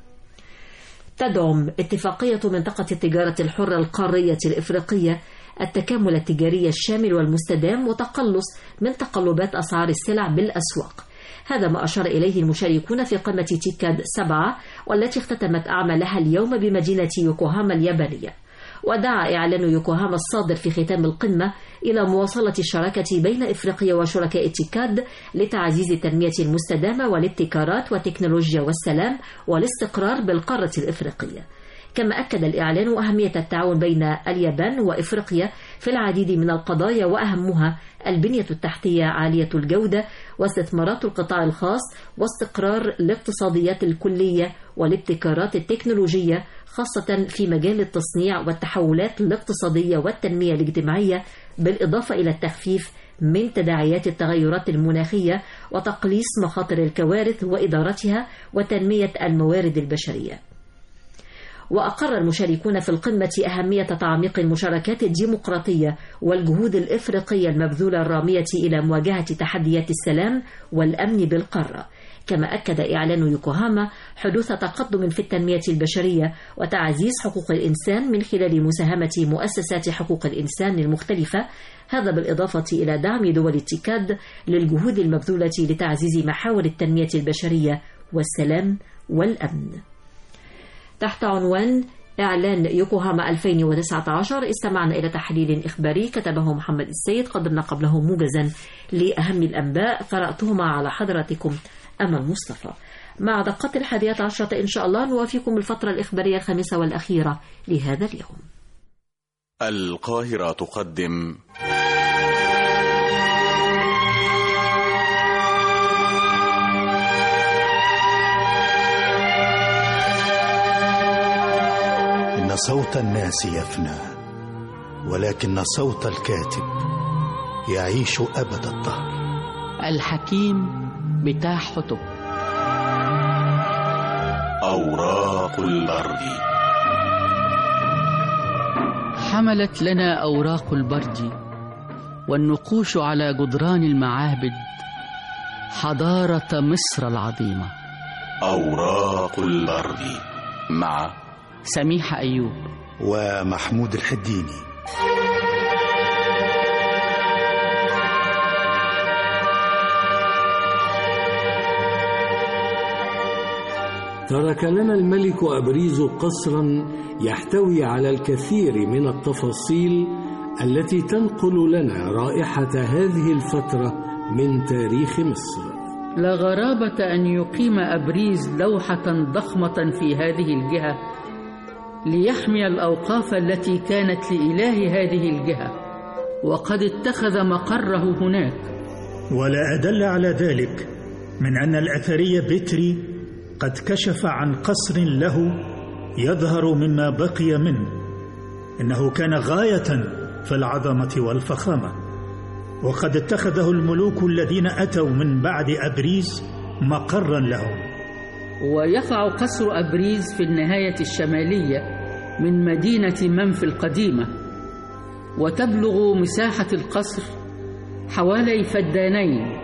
تدعم اتفاقية منطقة التجارة الحرة القارية الإفريقية التكامل التجاري الشامل والمستدام وتقلص من تقلبات أسعار السلع بالأسواق هذا ما أشار إليه المشاركون في قمة تيكاد سبعة والتي اختتمت أعمالها اليوم بمدينة يوكوهاما اليابانية ودعا إعلان يوكوهاما الصادر في ختام القمة إلى مواصلة الشراكة بين إفريقيا وشركاء تيكاد لتعزيز التنمية المستدامة والابتكارات والتكنولوجيا والسلام والاستقرار بالقارة الإفريقية كما أكد الإعلان أهمية التعاون بين اليابان وإفريقيا في العديد من القضايا وأهمها البنية التحتية عالية الجودة واستثمارات القطاع الخاص واستقرار الاقتصاديات الكلية والابتكارات التكنولوجية خاصة في مجال التصنيع والتحولات الاقتصادية والتنمية الاجتماعية بالإضافة إلى التخفيف من تداعيات التغيرات المناخية وتقليص مخاطر الكوارث وإدارتها وتنمية الموارد البشرية. وأقر المشاركون في القمة أهمية تعميق المشاركات الديمقراطية والجهود الإفريقية المبذولة الرامية إلى مواجهة تحديات السلام والأمن بالقارة كما أكد إعلان يوكوهاما حدوث تقدم في التنمية البشرية وتعزيز حقوق الإنسان من خلال مساهمة مؤسسات حقوق الإنسان المختلفة هذا بالإضافة إلى دعم دول التيكاد للجهود المبذولة لتعزيز محاور التنمية البشرية والسلام والأمن تحت عنوان إعلان يوكوهاما 2019 استمعنا إلى تحليل إخباري كتبه محمد السيد قدمنا قبله موجزا لأهم الأنباء قرأتهما على حضراتكم أمل مصطفى مع دقات الحادية عشرة إن شاء الله نوافيكم الفترة الإخبارية الخامسة والأخيرة لهذا اليوم القاهرة تقدم إن صوت الناس يفنى ولكن صوت الكاتب يعيش أبد الدهر الحكيم بتاع حطب أوراق البرد حملت لنا أوراق البرد والنقوش على جدران المعابد حضارة مصر العظيمة أوراق البرد مع سميحة أيوب ومحمود الحديني ترك لنا الملك أبريز قصرا يحتوي على الكثير من التفاصيل التي تنقل لنا رائحة هذه الفترة من تاريخ مصر لا غرابة أن يقيم أبريز لوحة ضخمة في هذه الجهة ليحمي الأوقاف التي كانت لإله هذه الجهة وقد اتخذ مقره هناك ولا أدل على ذلك من أن الأثري بتري قد كشف عن قصر له يظهر مما بقي منه إنه كان غاية في العظمة والفخامة وقد اتخذه الملوك الذين أتوا من بعد أبريز مقرا لهم ويقع قصر أبريز في النهاية الشمالية من مدينة منف القديمة وتبلغ مساحة القصر حوالي فدانين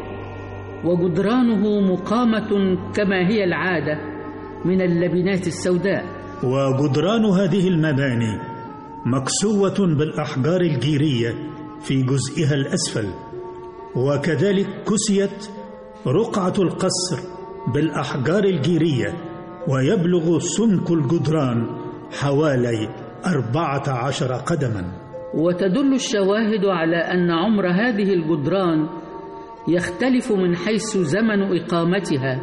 وجدرانه مقامة كما هي العادة من اللبنات السوداء وجدران هذه المباني مكسوة بالأحجار الجيرية في جزئها الأسفل وكذلك كسيت رقعة القصر بالأحجار الجيرية ويبلغ سمك الجدران حوالي أربعة عشر قدما وتدل الشواهد على أن عمر هذه الجدران يختلف من حيث زمن إقامتها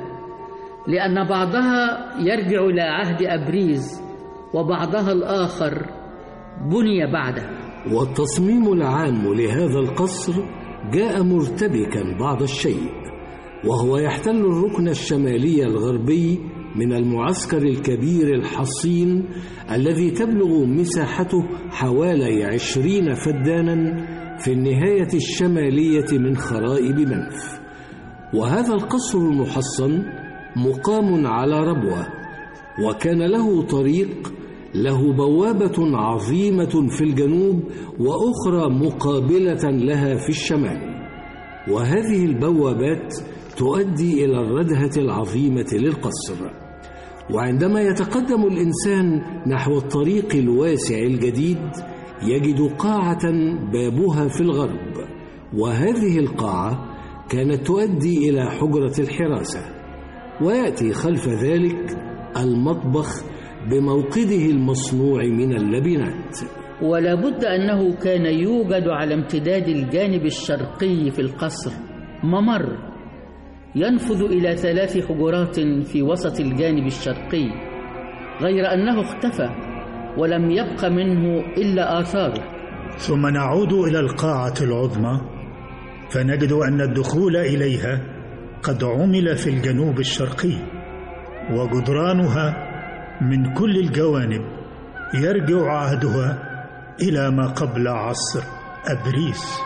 لأن بعضها يرجع إلى عهد أبريز وبعضها الآخر بني بعده والتصميم العام لهذا القصر جاء مرتبكا بعض الشيء وهو يحتل الركن الشمالي الغربي من المعسكر الكبير الحصين الذي تبلغ مساحته حوالي عشرين فدانا في النهاية الشمالية من خرائب منف وهذا القصر المحصن مقام على ربوة وكان له طريق له بوابة عظيمة في الجنوب وأخرى مقابلة لها في الشمال وهذه البوابات تؤدي إلى الردهة العظيمة للقصر وعندما يتقدم الإنسان نحو الطريق الواسع الجديد يجد قاعة بابها في الغرب وهذه القاعة كانت تؤدي إلى حجرة الحراسة ويأتي خلف ذلك المطبخ بموقده المصنوع من اللبنات ولا بد أنه كان يوجد على امتداد الجانب الشرقي في القصر ممر ينفذ إلى ثلاث حجرات في وسط الجانب الشرقي غير أنه اختفى ولم يبق منه إلا آثاره ثم نعود إلى القاعة العظمى فنجد أن الدخول إليها قد عمل في الجنوب الشرقي وجدرانها من كل الجوانب يرجع عهدها إلى ما قبل عصر أبريس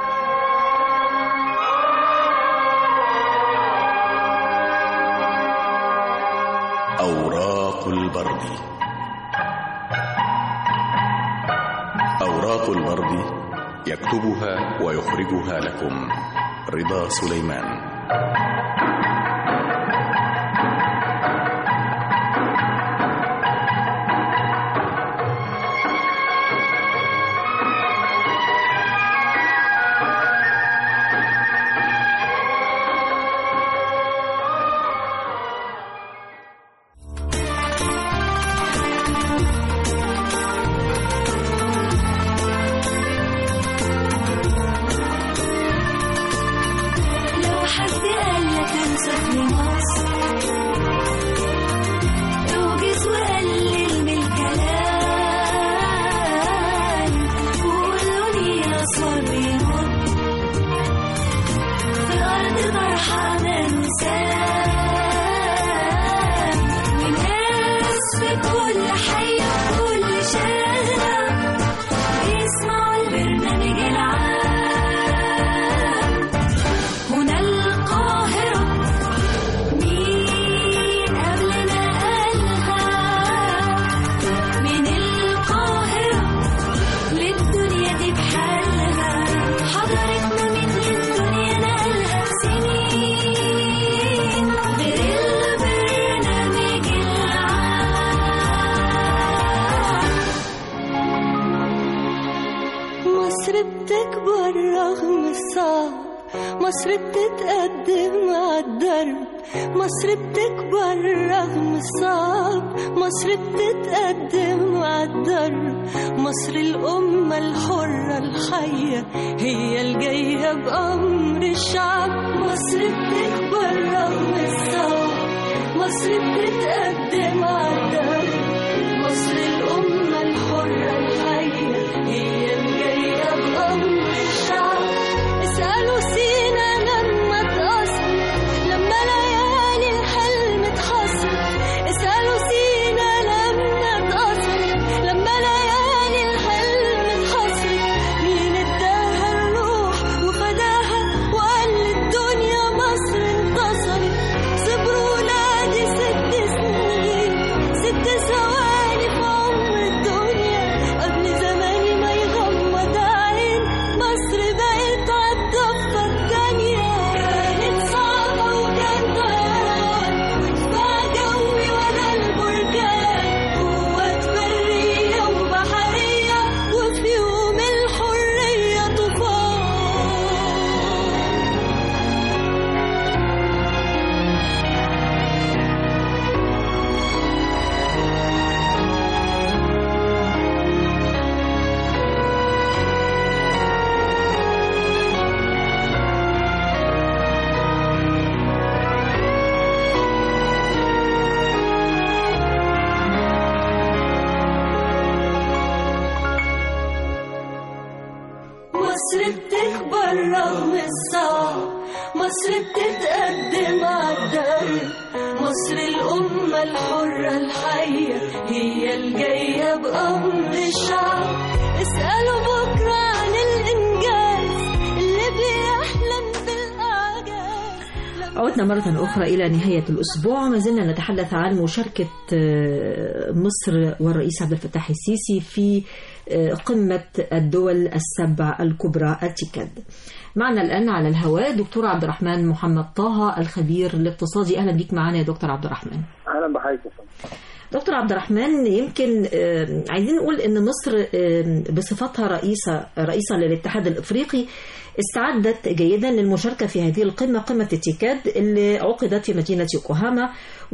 أوراق البرد أوراق البرد يكتبها ويخرجها لكم رضا سليمان لو حد قال لك انسى في مصر مصر بتتقدم عالدرب مصر بتكبر رغم الصعب مصر بتتقدم عالدرب مصر الأمة الحرة الحية هي الجاية بأمر الشعب مصر بتكبر رغم الصعب مصر بتتقدم عالدرب مصر الأمة الحرة الحية هي الجاية بأمر الشعب اسألوا سينا لما اتأثر لما ليالي الحلم اتحصر اسألوا سينا لما اتأثر لما ليالي الحلم اتحصر مين اداها الروح وفداها وقال للدنيا مصر انتصرت صبروا ولادي ست سنين ست ثواني في عمر الدنيا قبل زماني ما يغمض عين مصر بقت عالضفة التانية كانت صعبة وكان طيران ودفاع جوي ولا البركان قوات برية وبحرية وفي يوم الحرية طوفان مصر بتكبر رغم الصعب مصر بتتقدم عالدرب مصر الأمة الحرة الحية هي الجاية بأمر الشعب اسألوا بكرة عن الإنجاز اللي بيحلم بالأعجاز عدنا مرة أخرى إلى نهاية الأسبوع ما زلنا نتحدث عن مشاركة آه، مصر والرئيس عبد الفتاح السيسي في آه، قمة الدول السبع الكبرى التيكاد معنا الآن على الهواء دكتور عبد الرحمن محمد طه الخبير الاقتصادي أهلا بك معنا يا دكتور عبد الرحمن اهلا بحضرتك يا فندم. دكتور عبد الرحمن يمكن آه، عايزين نقول ان مصر آه، بصفتها رئيسه رئيسه للاتحاد الافريقي استعدت جيدا للمشاركه في هذه القمه قمه التيكاد اللي عقدت في مدينه يوكوهاما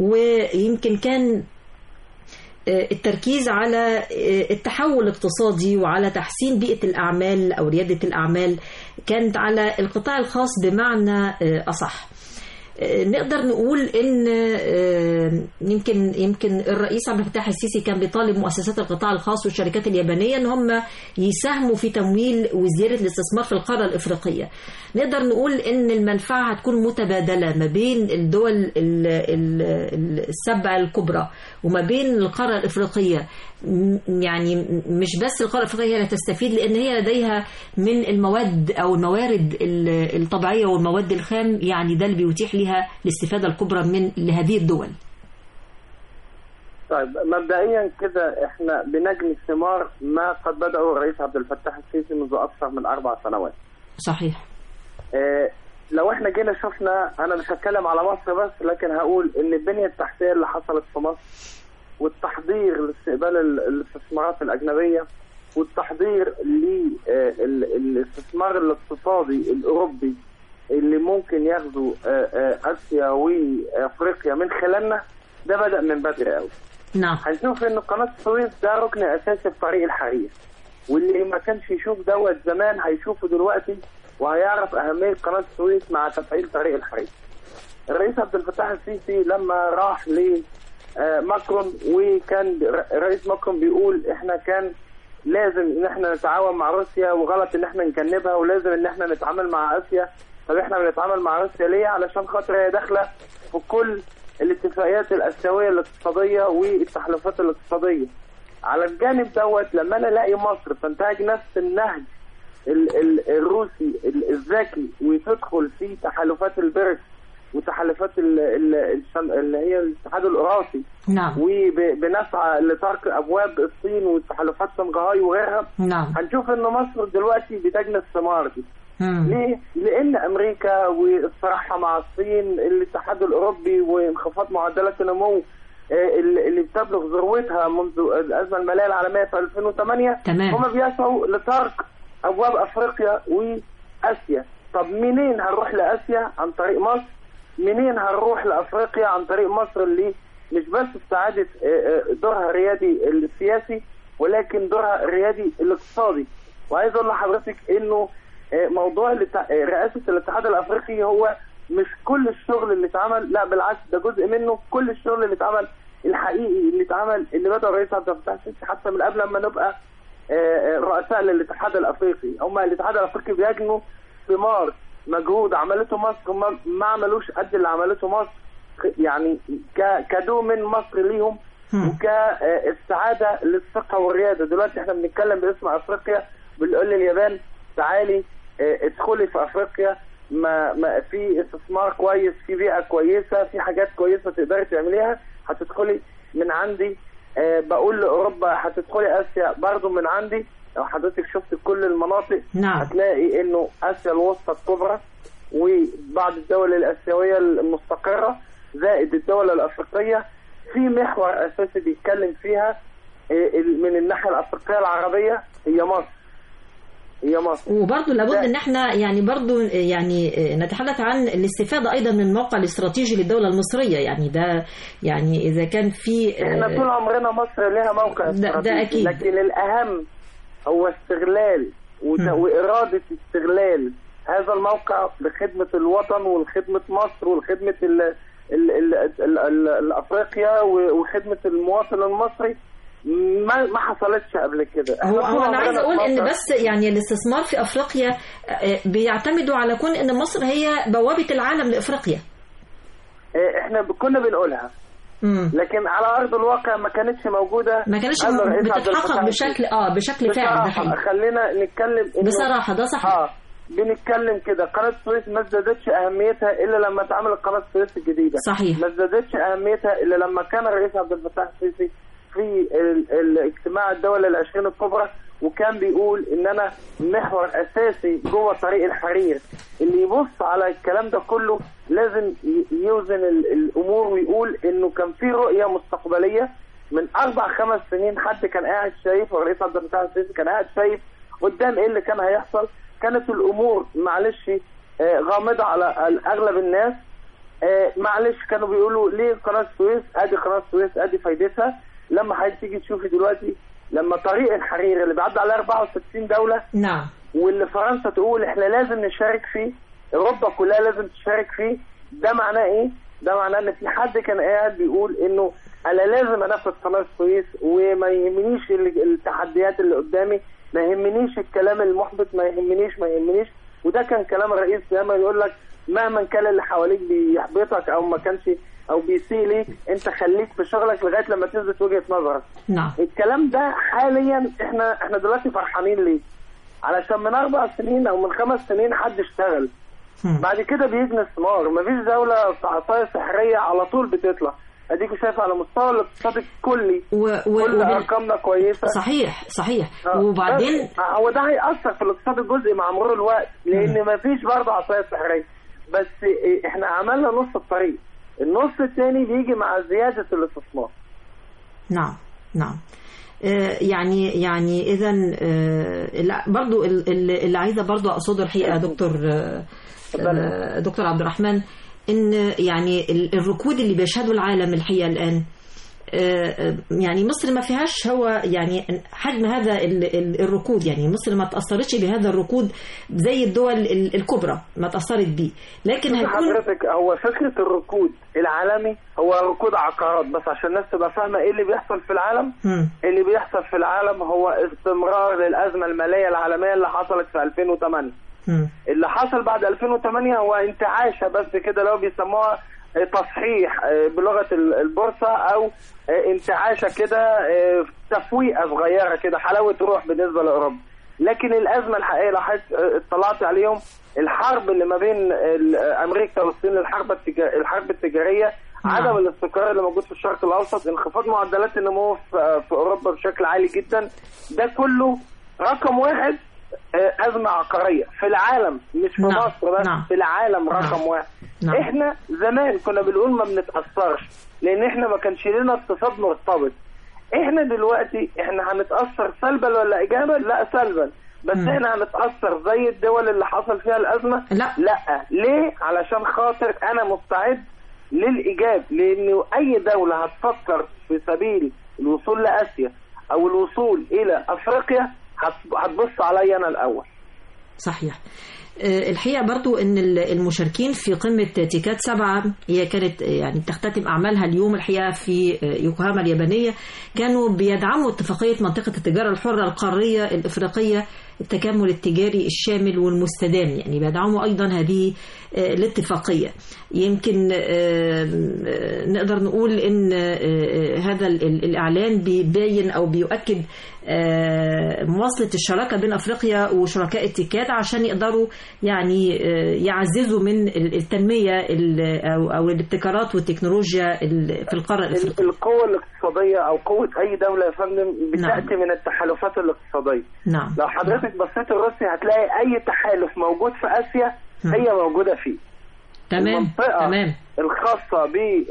ويمكن كان آه، التركيز على آه، التحول الاقتصادي وعلى تحسين بيئه الاعمال او رياده الاعمال كانت على القطاع الخاص بمعنى آه، اصح. آه، نقدر نقول ان آه، يمكن يمكن الرئيس عبد الفتاح السيسي كان بيطالب مؤسسات القطاع الخاص والشركات اليابانيه ان هم يساهموا في تمويل وزياده الاستثمار في القاره الافريقيه. نقدر نقول ان المنفعه هتكون متبادله ما بين الدول ال- ال- ال- السبع الكبرى وما بين القاره الافريقيه م- يعني مش بس القاره الافريقيه هي اللي تستفيد لان هي لديها من المواد او الموارد ال- الطبيعيه والمواد الخام يعني ده اللي بيتيح لها الاستفاده الكبرى من لهذه الدول. طيب مبدئيا كده احنا بنجني ثمار ما قد بدأه الرئيس عبد الفتاح السيسي منذ أكثر من أربع سنوات. صحيح. اه لو احنا جينا شفنا انا مش هتكلم على مصر بس لكن هقول ان البنيه التحتيه اللي حصلت في مصر والتحضير لاستقبال ال- الاستثمارات الاجنبيه والتحضير للاستثمار الاقتصادي الاوروبي اللي ممكن ياخده اه، اه، اسيا وافريقيا من خلالنا ده بدا من بدري قوي نعم هنشوف ان قناه السويس ده ركن اساسي في طريق الحرير واللي ما كانش يشوف دوت زمان هيشوفه دلوقتي وهيعرف اهميه قناه السويس مع تفعيل طريق الحرير. الرئيس عبد الفتاح السيسي لما راح ل آه، ماكرون وكان ر- رئيس ماكرون بيقول احنا كان لازم ان احنا نتعاون مع روسيا وغلط ان احنا نجنبها ولازم ان احنا نتعامل مع اسيا طب احنا بنتعامل مع روسيا ليه؟ علشان خاطر هي داخله في كل الاتفاقيات الاسيويه الاقتصاديه والتحالفات الاقتصاديه. على الجانب دوت لما انا الاقي مصر تنتهج نفس النهج ال- ال- الروسي ال- الذكي وتدخل في تحالفات البريكس وتحالفات ال- ال- الشم- اللي هي الاتحاد الاوراسي نعم وبنسعى لترك ابواب الصين وتحالفات شنغهاي وغيرها نعم هنشوف ان مصر دلوقتي بتجني الثمار دي مم. ليه؟ لان امريكا والصراحه مع الصين الاتحاد الاوروبي وانخفاض معدلات النمو آه، اللي اللي بتبلغ ذروتها منذ الازمه الماليه العالميه في 2008 تمام. هم بيسعوا لترك ابواب افريقيا واسيا طب منين هنروح لاسيا عن طريق مصر منين هنروح لافريقيا عن طريق مصر اللي مش بس استعادت آه، آه، دورها الريادي السياسي ولكن دورها الريادي الاقتصادي وعايز اقول لحضرتك انه آه، موضوع الاتع- آه، رئاسه الاتحاد الافريقي هو مش كل الشغل اللي اتعمل لا بالعكس ده جزء منه كل الشغل اللي اتعمل الحقيقي اللي اتعمل اللي بدا الرئيس عبد الفتاح السيسي حتى من قبل ما نبقى آه، آه، رؤساء للاتحاد الافريقي هم الاتحاد الافريقي بيجنوا ثمار مجهود عملته مصر ما, ما عملوش قد اللي عملته مصر يعني ك- كدو من مصر ليهم وكاستعاده للثقه والرياده دلوقتي احنا بنتكلم باسم افريقيا بنقول لليابان تعالي اه، ادخلي في افريقيا ما, ما في استثمار كويس في بيئه كويسه في حاجات كويسه تقدري تعمليها هتدخلي من عندي اه، بقول لاوروبا هتدخلي اسيا برضو من عندي لو حضرتك شفت كل المناطق نعم. هتلاقي انه اسيا الوسطى الكبرى وبعض الدول الاسيويه المستقره زائد الدول الافريقيه في محور اساسي بيتكلم فيها آه، ال- من الناحيه الافريقيه العربيه هي مصر هي مصر وبرضه لابد ده- ان احنا يعني برضه يعني نتحدث عن الاستفاده ايضا من الموقع الاستراتيجي للدوله المصريه يعني ده يعني اذا كان في احنا طول عمرنا مصر لها موقع ده- ده استراتيجي أكيد. لكن الاهم هو استغلال وت- واراده استغلال هذا الموقع لخدمه الوطن ولخدمه مصر ولخدمه ال ال ال ال ال الافريقيا و- وخدمه المواطن المصري ما ما حصلتش قبل كده هو إحنا طول هو انا عايز عمرنا اقول في ان مصر- بس يعني الاستثمار في افريقيا آه، بيعتمدوا على كون ان مصر هي بوابه العالم لافريقيا آه، احنا ب- كنا بنقولها مم. لكن على ارض الواقع ما كانتش موجوده ما كانتش قبل الرئيس عبد بتتحقق الفتاح بشكل السيسي. اه بشكل فعلي ده بصراحة حقيقي خلينا نتكلم إنه- بصراحة ده صحيح. اه بنتكلم كده قناة السويس ما ازدادتش أهميتها إلا لما اتعملت قناة السويس الجديدة صحيح. ما ازدادتش أهميتها إلا لما كان الرئيس عبد الفتاح السيسي في ال- الاجتماع الدولة العشرين الكبرى وكان بيقول إن أنا محور أساسي جوه طريق الحرير اللي يبص على الكلام ده كله لازم ي- يوزن ال- الأمور ويقول إنه كان في رؤية مستقبلية من أربع خمس سنين حد كان قاعد شايف والرئيس عبد الفتاح السيسي كان قاعد شايف قدام ايه اللي كان هيحصل كانت الامور معلش آه، غامضه على على اغلب الناس آه، معلش كانوا بيقولوا ليه قناه السويس ادي قناه السويس ادي فايدتها لما حضرتك تيجي تشوفي دلوقتي لما طريق الحرير اللي بيعدي عليه 64 دوله نعم واللي فرنسا تقول احنا لازم نشارك فيه اوروبا كلها لازم تشارك فيه ده معناه ايه؟ ده معناه ان في حد كان قاعد بيقول انه انا لازم انفذ قناه السويس وما يهمنيش ال- التحديات اللي قدامي ما يهمنيش الكلام المحبط ما يهمنيش ما يهمنيش وده كان كلام الرئيس دايما يقول لك مهما كان اللي حواليك بيحبطك او ما كانش او بيسيء ليك انت خليك في شغلك لغايه لما تثبت وجهه نظرك نعم الكلام ده حاليا احنا احنا دلوقتي فرحانين ليه؟ علشان من اربع سنين او من خمس سنين حد اشتغل بعد كده بيجني ثمار مفيش دوله عصايه سحريه على طول بتطلع اديكوا شايف على مستوى الاقتصاد الكلي و... و... كل وبال- ارقامنا كويسه صحيح صحيح آه، وبعدين بس هو ده هيأثر في الاقتصاد الجزئي مع مرور الوقت لان مفيش برضه عصايه سحريه بس إيه، احنا عملنا نص الطريق النص الثاني بيجي مع زياده الاستثمار نعم نعم آه، يعني يعني اذا لا برضو ال- ال- اللي عايزه برضو اقصده الحقيقه يا دكتور آه، آه، دكتور عبد الرحمن ان يعني ال- الركود اللي بيشهده العالم الحقيقه الان آه، آه، يعني مصر ما فيهاش هو يعني حجم هذا ال- ال- الركود يعني مصر ما تاثرتش بهذا الركود زي الدول ال- الكبرى ما تاثرت بيه لكن شوفي هيكون حضرتك هو فكره الركود العالمي هو ركود عقارات بس عشان الناس تبقى فاهمه ايه اللي بيحصل في العالم مم. اللي بيحصل في العالم هو استمرار للازمه الماليه العالميه اللي حصلت في 2008 مم. اللي حصل بعد 2008 هو انتعاشه بس كده لو بيسموها آه، تصحيح آه، بلغه ال- البورصه او آه، انتعاشه كده آه، تفويقه صغيره كده حلاوه روح بالنسبه لاوروبا لكن الازمه الحقيقيه لو حضرتك آه، اطلعت عليهم الحرب اللي ما بين ال- امريكا والصين الحرب التجا- الحرب التجاريه عدم الاستقرار اللي موجود في الشرق الاوسط انخفاض معدلات النمو في في اوروبا بشكل عالي جدا ده كله رقم واحد آه، ازمه عقاريه في العالم مش في نعم، مصر بس نعم. في العالم رقم واحد نعم. احنا زمان كنا بنقول ما بنتاثرش لان احنا ما كانش لنا اقتصاد مرتبط احنا دلوقتي احنا هنتاثر سلبا ولا ايجابا لا سلبا بس مم. احنا هنتاثر زي الدول اللي حصل فيها الازمه لا لا ليه علشان خاطر انا مستعد للايجاب لانه اي دوله هتفكر في سبيل الوصول لاسيا او الوصول الى افريقيا هت- هتبص عليا انا الاول صحيح آه، الحقيقة برضو أن ال- المشاركين في قمة تيكات سبعة هي كانت آه، يعني تختتم أعمالها اليوم الحقيقة في آه، يوكوهاما اليابانية كانوا بيدعموا اتفاقية منطقة التجارة الحرة القارية الإفريقية التكامل التجاري الشامل والمستدام يعني بيدعموا أيضا هذه آه، الاتفاقية يمكن آه، آه، نقدر نقول أن آه، آه، هذا ال- ال- الإعلان بيبين أو بيؤكد آه، مواصلة الشراكة بين أفريقيا وشركاء التكات عشان يقدروا يعني آه، يعززوا من التنمية ال- أو أو الابتكارات والتكنولوجيا ال- في القارة الأفريقية القوه الاقتصاديه او قوه اي دوله يا فندم بتاتي من التحالفات الاقتصاديه نعم لو حضرتك بصيت لروسيا هتلاقي اي تحالف موجود في اسيا هي موجوده فيه تمام المنطقة تمام الخاصة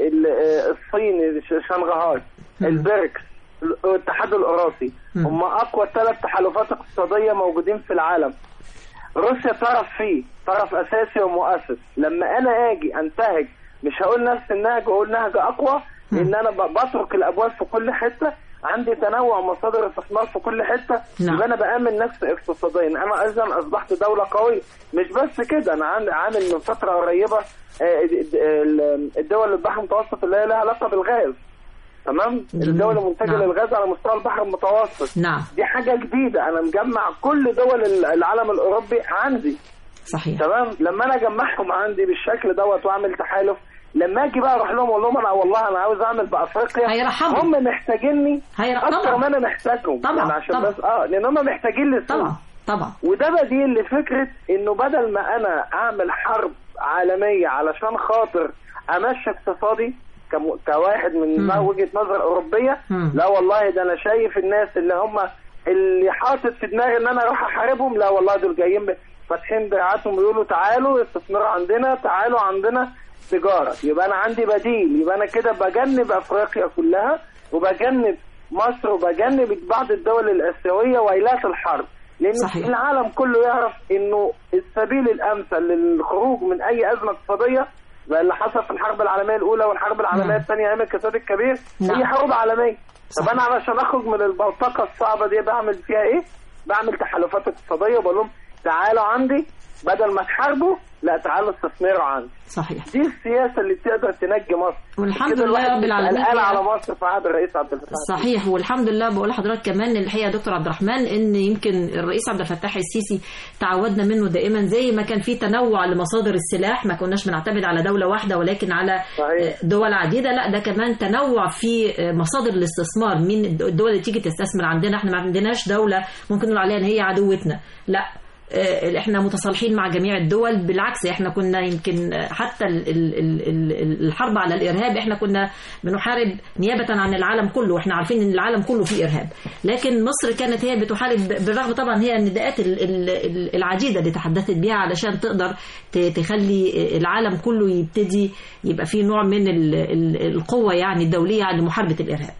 بالصين شنغهاي البريكس الاتحاد الأوروبي هم أقوى ثلاث تحالفات اقتصادية موجودين في العالم روسيا طرف فيه طرف أساسي ومؤسس لما أنا أجي أنتهج مش هقول نفس النهج وأقول نهج أقوى لأن أنا ب- بترك الأبواب في كل حتة عندي تنوع مصادر استثمار في كل حته نعم. يبقى انا بامن نفسي اقتصاديا انا اذا اصبحت دوله قويه مش بس كده انا عامل عامل من فتره قريبه آه، د- د- الدول البحر المتوسط اللي هي لها علاقه بالغاز تمام جميل. الدول المنتجه نعم. للغاز على مستوى البحر المتوسط نعم دي حاجه جديده انا مجمع كل دول العالم الاوروبي عندي صحيح تمام لما انا اجمعهم عندي بالشكل دوت واعمل تحالف لما اجي بقى اروح لهم اقول لهم انا والله انا عاوز اعمل بافريقيا هيرحبوا. هم محتاجيني هيرحبوا. اكتر طبعا. ما انا محتاجهم طبعا. يعني عشان طبعا. بس اه لان هم محتاجين للسوق طبعا طبعا وده بديل لفكره انه بدل ما انا اعمل حرب عالميه علشان خاطر امشي اقتصادي كم- كواحد من مم. وجهه نظر اوروبيه مم. لا والله ده انا شايف الناس اللي هم اللي حاطط في دماغي ان انا اروح احاربهم لا والله دول جايين ب- فاتحين دراعاتهم ويقولوا تعالوا استثمروا عندنا تعالوا عندنا تجاره يبقى انا عندي بديل يبقى انا كده بجنب افريقيا كلها وبجنب مصر وبجنب بعض الدول الاسيويه ويلات الحرب لان صحيح. العالم كله يعرف انه السبيل الامثل للخروج من اي ازمه اقتصاديه زي اللي حصل في الحرب العالميه الاولى والحرب العالميه نعم. الثانيه ايام الكساد الكبير نعم. هي حروب عالميه طب صحيح. انا علشان اخرج من البلطقه الصعبه دي بعمل فيها ايه؟ بعمل تحالفات اقتصاديه وبقول لهم تعالوا عندي بدل ما تحاربوا لا تعالوا استثمروا عندي صحيح دي السياسه اللي تقدر تنجي مصر والحمد كده لله الواحد رب مش العالمين قلقان يا- على مصر في عهد الرئيس عبد الفتاح صحيح والحمد لله بقول لحضرتك كمان الحقيقه يا دكتور عبد الرحمن ان يمكن الرئيس عبد الفتاح السيسي تعودنا منه دائما زي ما كان في تنوع لمصادر السلاح ما كناش بنعتمد على دوله واحده ولكن على صحيح. دول عديده لا ده كمان تنوع في مصادر الاستثمار مين الدول اللي تيجي تستثمر عندنا احنا ما عندناش دوله ممكن نقول عليها ان هي عدوتنا لا آه، احنا متصالحين مع جميع الدول بالعكس احنا كنا يمكن آه، حتى ال- ال- ال- ال- الحرب على الارهاب احنا كنا بنحارب نيابه عن العالم كله واحنا عارفين ان العالم كله فيه ارهاب لكن مصر كانت هي بتحارب بالرغم طبعا هي النداءات ال- ال- ال- العديده اللي تحدثت بها علشان تقدر ت- تخلي العالم كله يبتدي يبقى فيه نوع من ال- ال- القوه يعني الدوليه لمحاربه الارهاب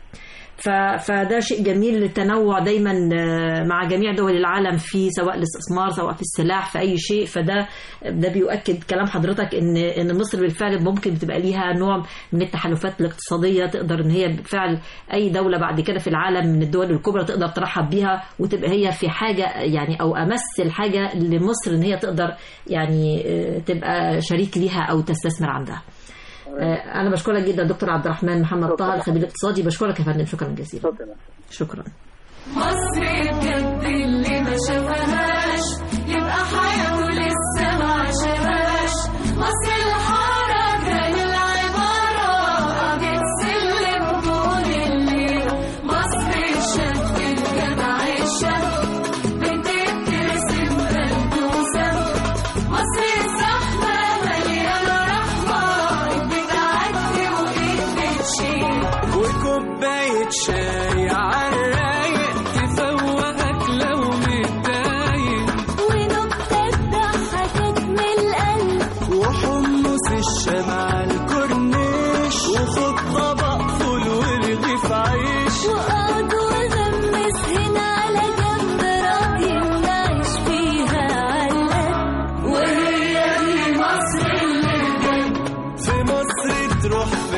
ف- فده شيء جميل التنوع دايما آه، مع جميع دول العالم في سواء الاستثمار سواء في السلاح في اي شيء فده ده بيؤكد كلام حضرتك ان ان مصر بالفعل ممكن بتبقى ليها نوع من التحالفات الاقتصاديه تقدر ان هي بالفعل اي دوله بعد كده في العالم من الدول الكبرى تقدر ترحب بيها وتبقى هي في حاجه يعني او امس الحاجه لمصر ان هي تقدر يعني آه، تبقى شريك ليها او تستثمر عندها. آه، انا بشكرك جدا دكتور عبد الرحمن محمد طه الخبير الاقتصادي بشكرك يا فندم شكرا جزيلا شكرا مصر بجد اللي ما شافهاش يبقى حياته لسه ما عاشهاش مصر الحارة كان العبارة قضية سلم طول الليل مصر الشاب الجدع الشاب بتبتسم بلبوسة مصر الزحمة مليانة رحمة بتعدي وإيد بتشيل وكوباية شاي عالرايق تفوقك لو متضايق ونكتة ضحكت من القلب وحمص الشام على الكورنيش وخد طبق فول ورغيف عيش وقعد وغمس هنا على جنب راضي نعيش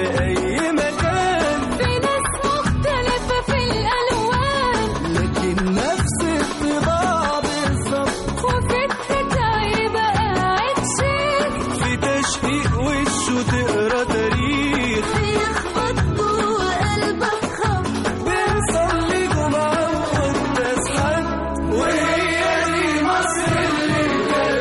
في أي مكان في ناس مختلفة في الألوان لكن نفس الطباع بالظبط وفكرة يبقى قاعد شيخ في تشقيق وشه تقرا تاريخ بيخبط جوه قلبك خبط بنصلي جمعة وقداس حد وهي دي مصر اللي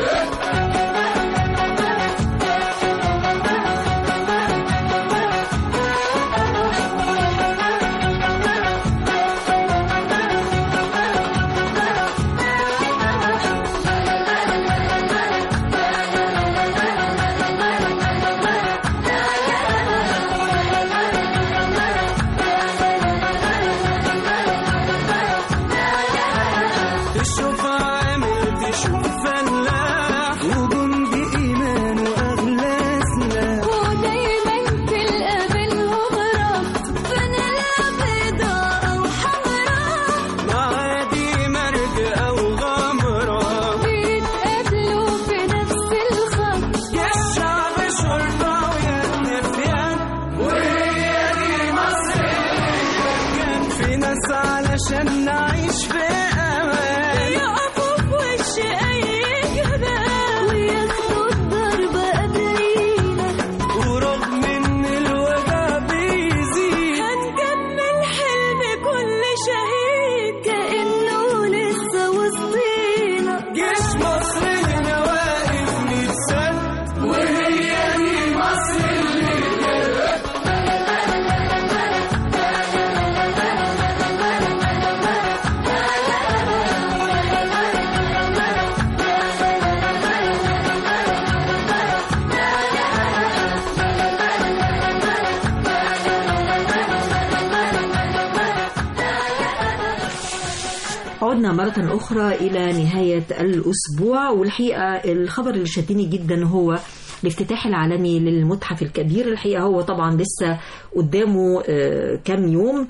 تشوف عامل تشوف فلاح وجندي إيمان وأغلى سلاح ودايما تلقى بينهم ربط فانيلا بيضاء أو حمراء معادي مرج أو غمرة بيتقابلوا في نفس الخط يا الشعب شرطة ويد في يد وهي دي مصر كان في ناس علشان نعيش في أمان يقفوا في وش أي جبال وياخدوا الضربة قادرين ورغم إن الوجع بيزيد هنكمل حلم كل شهيد كأنه لسه وسطينا جيش مصر هنا واقف متسد وهي دي مصر اللي عدنا مرة أخرى إلى نهاية الأسبوع والحقيقة الخبر اللي شدني جدا هو الافتتاح العالمي للمتحف الكبير الحقيقة هو طبعا لسه قدامه آه، كام يوم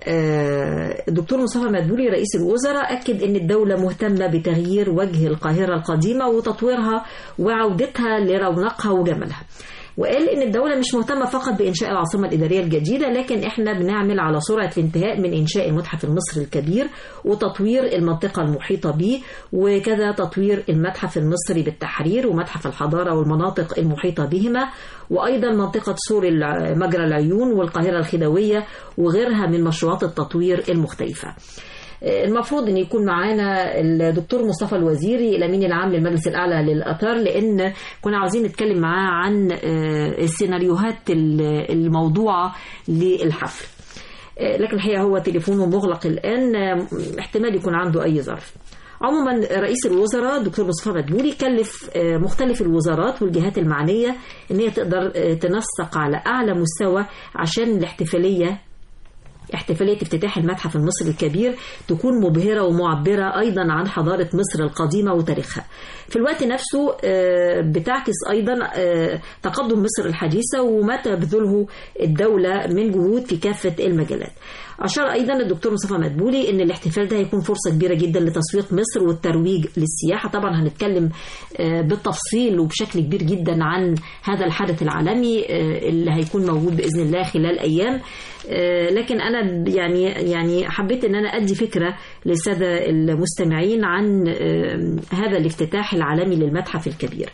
آه، الدكتور مصطفى مدبولي رئيس الوزراء أكد أن الدولة مهتمة بتغيير وجه القاهرة القديمة وتطويرها وعودتها لرونقها وجمالها وقال ان الدوله مش مهتمه فقط بانشاء العاصمه الاداريه الجديده لكن احنا بنعمل على سرعه الانتهاء من انشاء المتحف المصري الكبير وتطوير المنطقه المحيطه به وكذا تطوير المتحف المصري بالتحرير ومتحف الحضاره والمناطق المحيطه بهما وايضا منطقه سور الع- مجرى العيون والقاهره الخديويه وغيرها من مشروعات التطوير المختلفه. المفروض ان يكون معانا الدكتور مصطفى الوزيري الامين العام للمجلس الاعلى للاثار لان كنا عاوزين نتكلم معاه عن آه، السيناريوهات ال- الموضوعه للحفل آه، لكن الحقيقه هو تليفونه مغلق الان آه، احتمال يكون عنده اي ظرف عموما رئيس الوزراء الدكتور مصطفى مدبولي كلف آه، مختلف الوزارات والجهات المعنيه ان هي تقدر آه، تنسق على اعلى مستوى عشان الاحتفاليه احتفالية افتتاح المتحف المصري الكبير تكون مبهرة ومعبرة أيضا عن حضارة مصر القديمة وتاريخها في الوقت نفسه آه، بتعكس أيضا آه، تقدم مصر الحديثة وما تبذله الدولة من جهود في كافة المجالات أشار أيضا الدكتور مصطفى مدبولي أن الاحتفال ده هيكون فرصة كبيرة جدا لتسويق مصر والترويج للسياحة طبعا هنتكلم آه، بالتفصيل وبشكل كبير جدا عن هذا الحدث العالمي آه، اللي هيكون موجود بإذن الله خلال أيام آه، لكن أنا ب- يعني يعني حبيت أن أنا أدي فكرة للسادة المستمعين عن آه، هذا الافتتاح العالمي للمتحف الكبير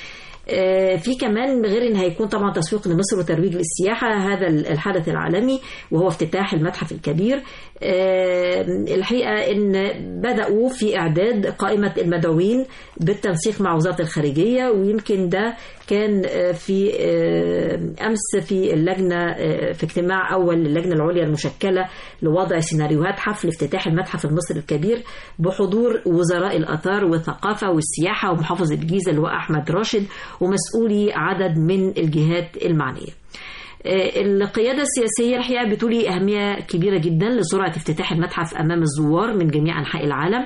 آه، في كمان غير ان هيكون طبعا تسويق لمصر وترويج للسياحه هذا الحدث العالمي وهو افتتاح المتحف الكبير آه، الحقيقه ان بداوا في اعداد قائمه المدعوين بالتنسيق مع وزاره الخارجيه ويمكن ده كان آه، في آه، امس في اللجنه آه، في اجتماع اول للجنه العليا المشكله لوضع سيناريوهات حفل افتتاح المتحف المصري الكبير بحضور وزراء الاثار والثقافه والسياحه ومحافظ الجيزه اللي هو احمد راشد ومسؤولي عدد من الجهات المعنيه. آه، القيادة السياسية الحقيقة بتولي أهمية كبيرة جدا لسرعة افتتاح المتحف أمام الزوار من جميع أنحاء العالم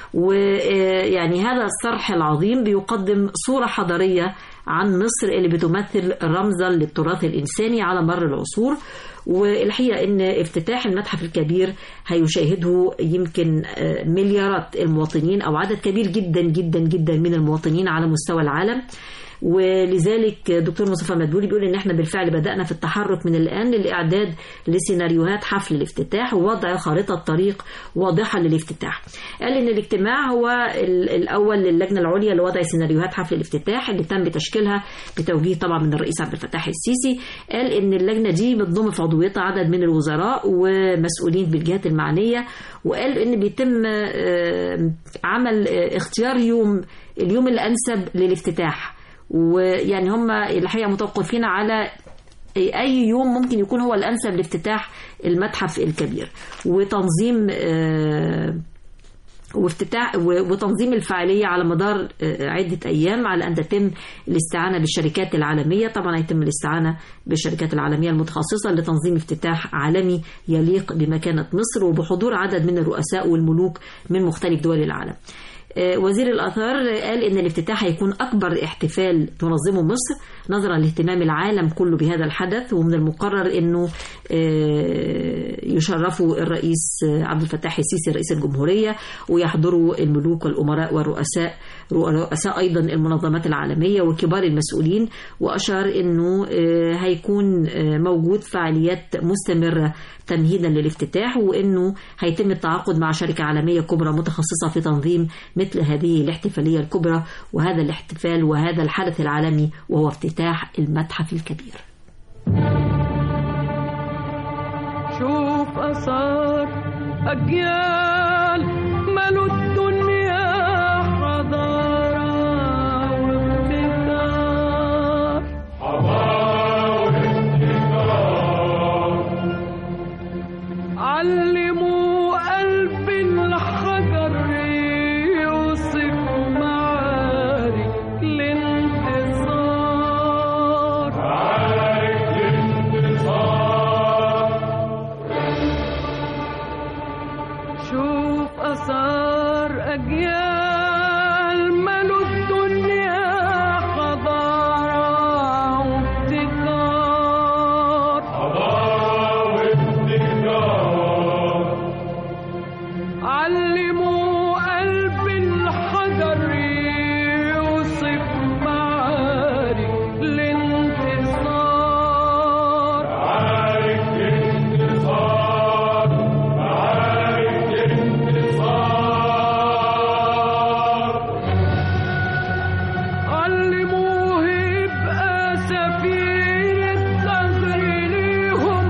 ويعني هذا الصرح العظيم بيقدم صورة حضارية عن مصر اللي بتمثل رمزا للتراث الإنساني على مر العصور والحقيقة أن افتتاح المتحف الكبير هيشاهده يمكن آه، مليارات المواطنين أو عدد كبير جدا جدا جدا من المواطنين على مستوى العالم ولذلك دكتور مصطفى مدبولي بيقول ان احنا بالفعل بدانا في التحرك من الان للاعداد لسيناريوهات حفل الافتتاح ووضع خارطه طريق واضحه للافتتاح. قال ان الاجتماع هو ال- الاول للجنه العليا لوضع سيناريوهات حفل الافتتاح اللي تم تشكيلها بتوجيه طبعا من الرئيس عبد الفتاح السيسي قال ان اللجنه دي بتضم في عضويتها عدد من الوزراء ومسؤولين بالجهات المعنيه وقال ان بيتم آه، عمل آه، اختيار يوم اليوم الانسب للافتتاح ويعني هم الحقيقه متوقفين على اي يوم ممكن يكون هو الانسب لافتتاح المتحف الكبير وتنظيم آه، وافتتاح و- وتنظيم الفعالية على مدار آه، عدة أيام على أن تتم الاستعانة بالشركات العالمية طبعا هيتم الاستعانة بالشركات العالمية المتخصصة لتنظيم افتتاح عالمي يليق بمكانة مصر وبحضور عدد من الرؤساء والملوك من مختلف دول العالم آه، وزير الآثار قال إن الافتتاح هيكون أكبر احتفال تنظمه مصر نظرا لاهتمام العالم كله بهذا الحدث ومن المقرر إنه آه، يشرفوا الرئيس آه، عبد الفتاح السيسي رئيس الجمهورية ويحضروا الملوك والأمراء والرؤساء رؤساء أيضا المنظمات العالمية وكبار المسؤولين وأشار إنه آه، هيكون آه، موجود فعاليات مستمرة تمهيدا للافتتاح وانه هيتم التعاقد مع شركه عالميه كبرى متخصصه في تنظيم مثل هذه الاحتفاليه الكبرى وهذا الاحتفال وهذا الحدث العالمي وهو افتتاح المتحف الكبير. شوف أثار أجيال ملوا الدنيا حضارة وابتكار علموا قلب الحجر يوصف معارك الانتصار شوف أثار أجيال ملوا الدنيا حضارة وابتكار علموا قلب الحجر يوصف معارك الانتصار معارك الانتصار معارك الانتصار علموه يبقى سفير الثغر ليهم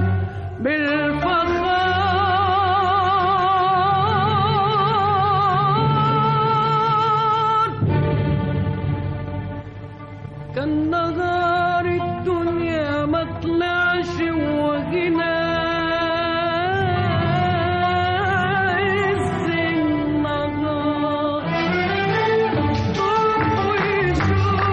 بالفخار كان نهار الدنيا ما طلعش وغنى عز النهار قوم وشوف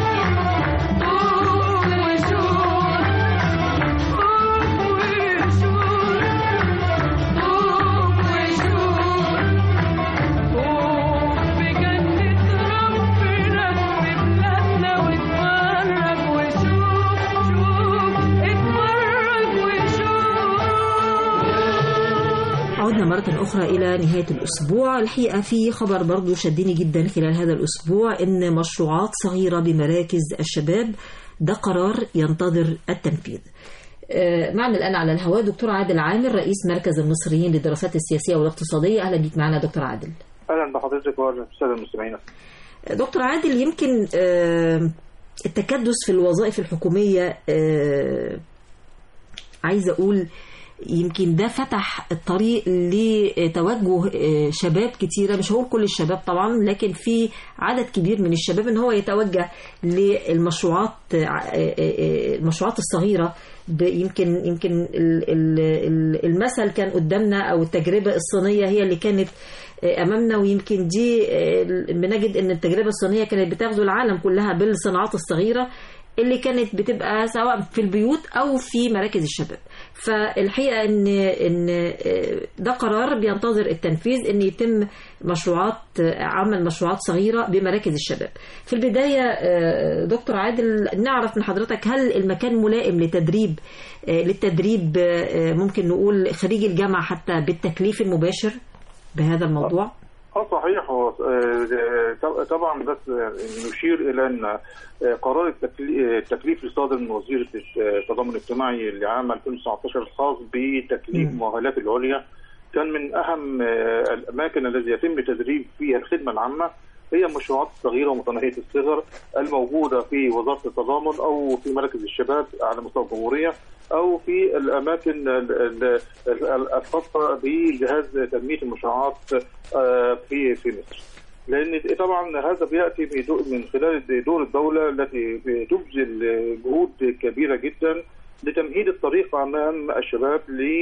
قوم وشوف قوم وشوف قوم وشوف قوم في جنة ربنا في بلادنا واتفرج وشوف شوف اتفرج وشوف عدنا مرة أخرى إلى نهاية الأسبوع الحقيقة في خبر برضو شدني جدا خلال هذا الأسبوع إن مشروعات صغيرة بمراكز الشباب ده قرار ينتظر التنفيذ آه، معنا الآن على الهواء دكتور عادل عامر رئيس مركز المصريين للدراسات السياسية والاقتصادية أهلا بيك معنا دكتور عادل اهلا بحضرتك والساده المستمعين دكتور عادل يمكن آه، التكدس في الوظائف الحكومية آه، عايزة أقول يمكن ده فتح الطريق لتوجه آه، شباب كتيرة مش هقول كل الشباب طبعا لكن في عدد كبير من الشباب ان هو يتوجه للمشروعات آه، آه، آه، المشروعات الصغيرة ب- يمكن يمكن ال- ال- ال- المثل كان قدامنا او التجربة الصينية هي اللي كانت آه، امامنا ويمكن دي آه، بنجد ان التجربة الصينية كانت بتغزو العالم كلها بالصناعات الصغيرة اللي كانت بتبقى سواء في البيوت او في مراكز الشباب فالحقيقه ان ان آه، ده قرار بينتظر التنفيذ ان يتم مشروعات آه، عمل مشروعات صغيره بمراكز الشباب في البدايه آه، دكتور عادل نعرف من حضرتك هل المكان ملائم لتدريب آه، للتدريب آه، ممكن نقول خريج الجامعه حتى بالتكليف المباشر بهذا الموضوع اه صحيح هو آه، طبعا بس آه، نشير الى ان آه، قرار التكلي- آه، التكليف اللي صادر من وزير التضامن الاجتماعي لعام 2019 الخاص بتكليف المؤهلات العليا كان من اهم آه، الاماكن التي يتم تدريب فيها الخدمه العامه هي المشروعات الصغيره ومتناهيه الصغر الموجوده في وزاره التضامن او في مراكز الشباب على مستوى الجمهوريه او في الاماكن ال- ال- ال- الخاصه بجهاز تنميه المشروعات آه، في في مصر. لان طبعا هذا بياتي بدو- من خلال دور الدوله التي بتبذل جهود كبيره جدا لتمهيد الطريق امام الشباب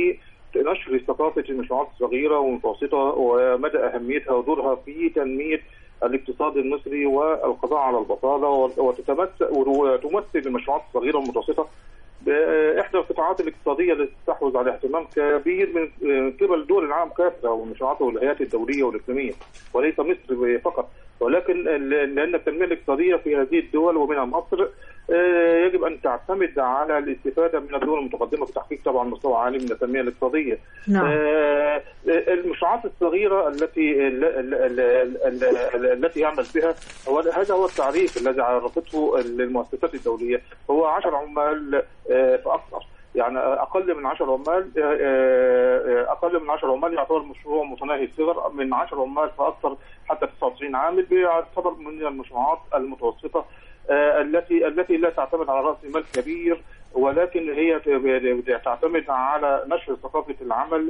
لنشر ثقافه المشروعات الصغيره والمتوسطه ومدى اهميتها ودورها في تنميه الاقتصاد المصري والقضاء على البطاله وتتمثل وتمثل المشروعات الصغيره والمتوسطه احدى القطاعات الاقتصاديه التي تستحوذ على اهتمام كبير من قبل دول العالم كافه والمشروعات والهيئات الدوليه والاقليميه وليس مصر فقط ولكن لان التنميه الاقتصاديه في هذه الدول ومنها مصر آه، يجب ان تعتمد على الاستفاده من الدول المتقدمه في تحقيق طبعا مستوى عالي من التنميه الاقتصاديه. نعم. آه، المشروعات الصغيره التي ال- ال- ال- ال- ال- التي يعمل بها هو هذا هو التعريف الذي عرفته المؤسسات الدوليه هو 10 عمال آه، فاكثر يعني اقل من 10 عمال آه، آه، اقل من 10 عمال يعتبر مشروع متناهي الصغر من 10 عمال فاكثر حتى 99 عامل بيعتبر من المشروعات المتوسطه آه، التي التي لا تعتمد على راس مال كبير ولكن هي ت- تعتمد على نشر ثقافه العمل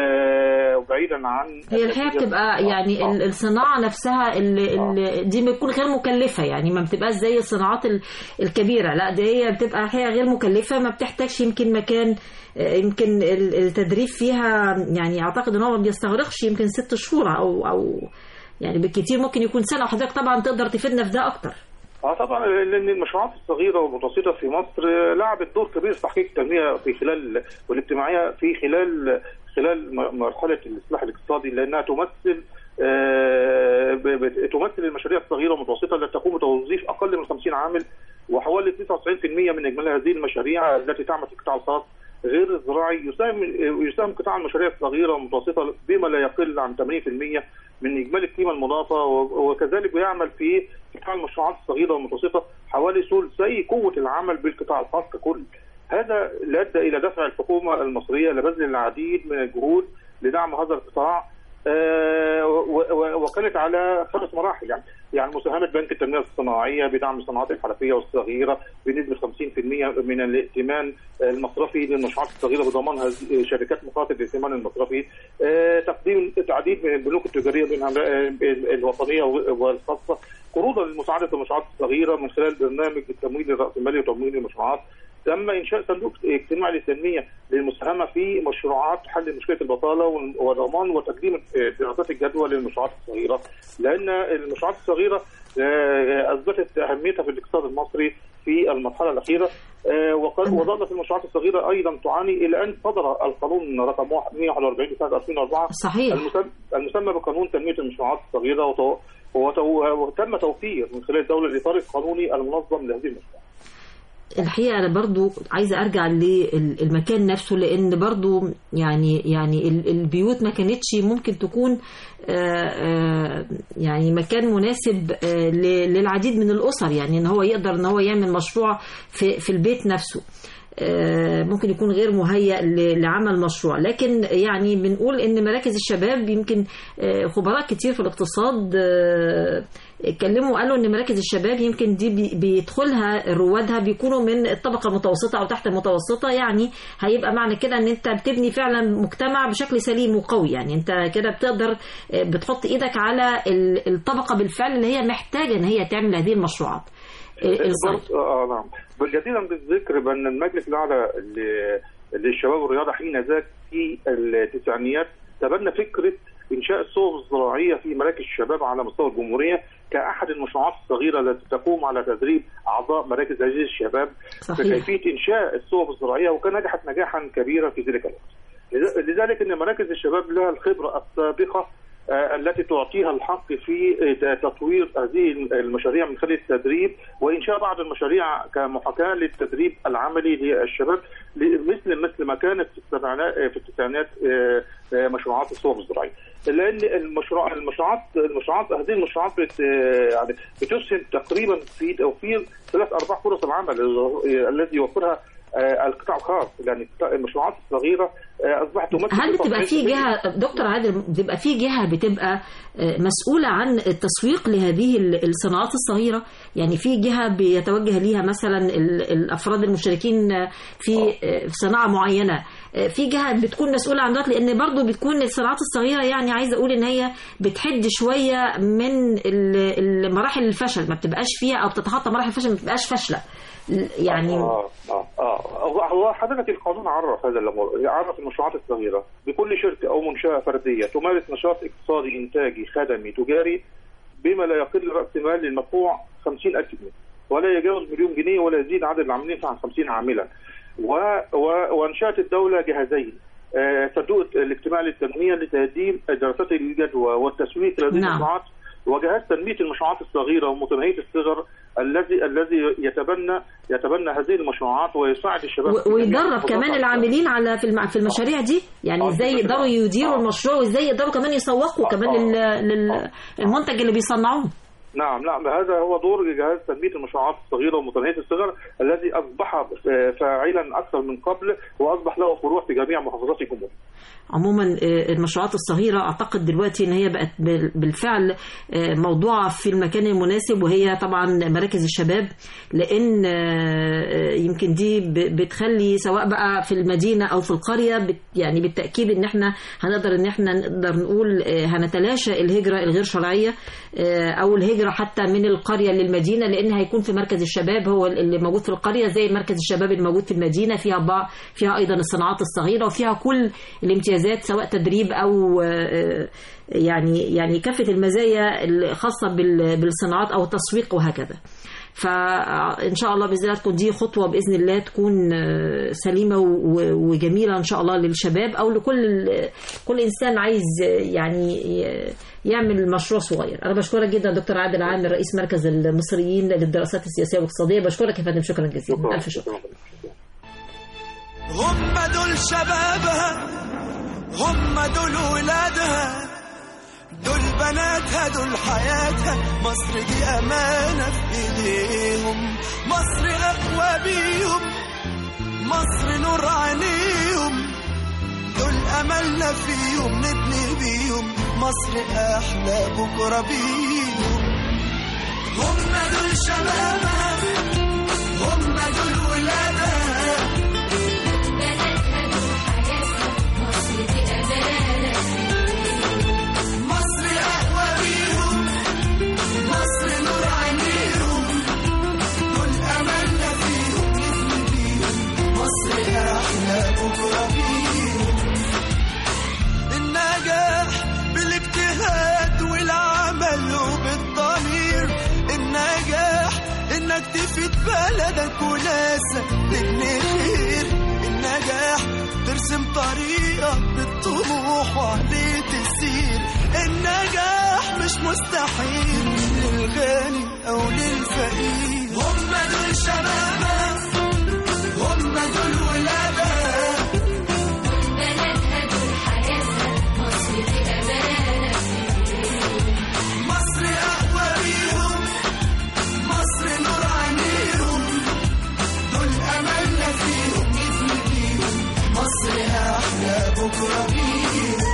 آه، بعيدا عن هي الحقيقه بتبقى يعني ال- الصناعه نفسها اللي اللي دي بتكون غير مكلفه يعني ما بتبقاش زي الصناعات ال- الكبيره لا دي هي بتبقى الحقيقه غير مكلفه ما بتحتاجش يمكن مكان آه، يمكن ال- التدريب فيها يعني اعتقد ان هو ما بيستغرقش يمكن ست شهور او او يعني بالكثير ممكن يكون سنه وحضرتك طبعا تقدر تفيدنا في ده اكتر اه طبعا لان المشروعات الصغيره والمتوسطه في مصر لعبت دور كبير في تحقيق التنميه في خلال والاجتماعيه في خلال خلال م- مرحله الاصلاح الاقتصادي لانها تمثل آه، ب- ب- تمثل المشاريع الصغيره والمتوسطه التي تقوم بتوظيف اقل من 50 عامل وحوالي 99% من اجمالي هذه المشاريع التي تعمل في القطاع الخاص غير الزراعي يساهم يساهم قطاع المشاريع الصغيره والمتوسطه بما لا يقل عن 80% من اجمالي القيمه المضافه و- وكذلك بيعمل في قطاع المشروعات الصغيره والمتوسطه حوالي ثلثي قوه العمل بالقطاع الخاص ككل. هذا اللي ادى الى دفع الحكومه المصريه لبذل العديد من الجهود لدعم هذا القطاع آه، و- و- وكانت على خمس مراحل يعني يعني مساهمه بنك التنميه الصناعيه بدعم الصناعات الحرفيه والصغيره بنسبه 50% من الائتمان المصرفي للمشروعات الصغيره بضمان هذه- شركات مقاطعه الائتمان المصرفي آه، تقديم تعديد من البنوك التجاريه بينها آه، الوطنيه والخاصه قروضا لمساعده المشروعات الصغيره من خلال برنامج التمويل الراسمالي وتمويل المشروعات تم انشاء صندوق اجتماعي للتنميه للمساهمه في مشروعات حل مشكله البطاله وضمان وتقديم دراسات الجدوى للمشروعات الصغيره لان المشروعات الصغيره آه، اثبتت اهميتها في الاقتصاد المصري في المرحله الاخيره آه، وقد- وظلت المشروعات الصغيره ايضا تعاني الى ان صدر القانون رقم 141 لسنه 2004 صحيح. المسمى, المسمى بقانون تنميه المشروعات الصغيره وتو- وتو- وتم توفير من خلال الدوله الاطار القانوني المنظم لهذه المشروعات الحقيقه انا برضو عايزه ارجع للمكان نفسه لان برضو يعني يعني ال- البيوت ما كانتش ممكن تكون آه، آه، يعني مكان مناسب آه، ل- للعديد من الاسر يعني ان هو يقدر ان هو يعمل مشروع في في البيت نفسه آه، ممكن يكون غير مهيأ ل- لعمل مشروع لكن يعني بنقول ان مراكز الشباب يمكن آه، خبراء كتير في الاقتصاد آه، اتكلموا قالوا ان مراكز الشباب يمكن دي بي- بيدخلها روادها بيكونوا من الطبقه المتوسطه او تحت المتوسطه يعني هيبقى معنى كده ان انت بتبني فعلا مجتمع بشكل سليم وقوي يعني انت كده بتقدر آه، بتحط ايدك على ال- الطبقه بالفعل اللي هي محتاجه ان هي تعمل هذه المشروعات آه، الصغيرة. برضه- اه نعم جديرا بالذكر بان المجلس الاعلى ل- للشباب والرياضه حين ذاك في التسعينيات تبنى فكره انشاء الصوب الزراعيه في مراكز الشباب على مستوى الجمهوريه كاحد المشروعات الصغيره التي تقوم على تدريب اعضاء مراكز هذه الشباب صحيح. في كيفيه انشاء الصوب الزراعيه وكان نجحت نجاحا كبيرا في ذلك الوقت. لذ- لذلك ان مراكز الشباب لها الخبره السابقه آه، التي تعطيها الحق في آه، تطوير هذه المشاريع من خلال التدريب وانشاء بعض المشاريع كمحاكاه للتدريب العملي للشباب ل- مثل مثل ما كانت في السبعينات في التسعينات آه، آه، مشروعات الصوب الزراعيه. لان المشروع المشروعات المشروعات هذه المشروعات بت يعني بتسهم تقريبا في توفير ثلاث ارباع فرص العمل الذي يوفرها آه، القطاع الخاص يعني المشروعات الصغيره آه، اصبحت تمثل هل بتبقى في 99% جهه دكتور عادل بتبقى في جهه بتبقى آه، مسؤوله عن التسويق لهذه ال- الصناعات الصغيره يعني في جهه بيتوجه ليها مثلا ال- الافراد المشتركين آه، في آه، في صناعه معينه آه، في جهه بتكون مسؤوله عن ذلك لان برضو بتكون الصناعات الصغيره يعني عايزه اقول ان هي بتحد شويه من ال- المراحل الفشل ما بتبقاش فيها او بتتخطى مراحل الفشل ما بتبقاش فاشله يعني اه اه اه هو- هو حضرتك القانون عرف هذا الامر عرف المشروعات الصغيره بكل شركه او منشاه فرديه تمارس نشاط اقتصادي انتاجي خدمي تجاري بما لا يقل راس مال للمدفوع 50000 جنيه ولا يجاوز مليون جنيه ولا يزيد عدد العاملين عن 50 عاملا و... و... وانشات الدوله جهازين آه، صندوق الاجتماع للتنميه لتقديم دراسات الجدوى والتسويق لهذه نعم. المشروعات وجهاز تنميه المشروعات الصغيره ومتناهيه الصغر الذي الذي يتبنى يتبنى هذه المشروعات ويساعد الشباب و- ويدرب كمان العاملين على في الم- في المشاريع دي يعني ازاي يقدروا يديروا المشروع وازاي يقدروا كمان يسوقوا كمان لل- لل- للمنتج اللي بيصنعوه نعم نعم هذا هو دور جهاز تنميه المشروعات الصغيره ومتناهيه الصغر الذي اصبح آه، فاعلا اكثر من قبل واصبح له فروع في جميع محافظات الجمهوريه. عموما آه، المشروعات الصغيرة أعتقد دلوقتي إن هي بقت بال- بالفعل آه، موضوعة في المكان المناسب وهي طبعا مراكز الشباب لأن آه، يمكن دي ب- بتخلي سواء بقى في المدينة أو في القرية بت- يعني بالتأكيد إن إحنا هنقدر إن إحنا نقدر نقول آه، هنتلاشى الهجرة الغير شرعية آه، أو الهجرة حتى من القرية للمدينة لأن هيكون في مركز الشباب هو اللي موجود في القرية زي مركز الشباب اللي موجود في المدينة فيها بعض فيها أيضا الصناعات الصغيرة وفيها كل الامتيازات سواء تدريب أو آه، يعني يعني كافة المزايا الخاصة بال- بالصناعات أو التسويق وهكذا فإن شاء الله بإذن الله تكون دي خطوة بإذن الله تكون آه، سليمة و- وجميلة إن شاء الله للشباب أو لكل كل إنسان عايز آه، يعني ي- يعمل مشروع صغير أنا بشكرك جدا دكتور عادل عامر رئيس مركز المصريين للدراسات السياسية والاقتصادية بشكرك يا فندم شكرا جزيلا ألف شكر هم دول شبابها هم دول ولادها دول بناتها دول حياتها مصر دي أمانة في إيديهم مصر أقوى بيهم مصر نور عينيهم دول أملنا فيهم نبني بيهم مصر أحلى بكرة بيهم هم دول شبابها هم دول ولادها مصر أقوى بيهم مصر نور عينيهم كل أملنا فيهم نبني بيهم مصر أحلى بكرة بيهم النجاح بالاجتهاد والعمل وبالضمير النجاح انك تفيد بلدك وناسك تبني خير النجاح ترسم طريقك بالطموح وعليه تسير النجاح مش مستحيل للغني او للفقير هم دول شبابك هم دول ولادك مصر أقوى بيهم مصر نور عينيهم دول أملنا فيهم نبني بيهم مصر أحلى بكرة بيهم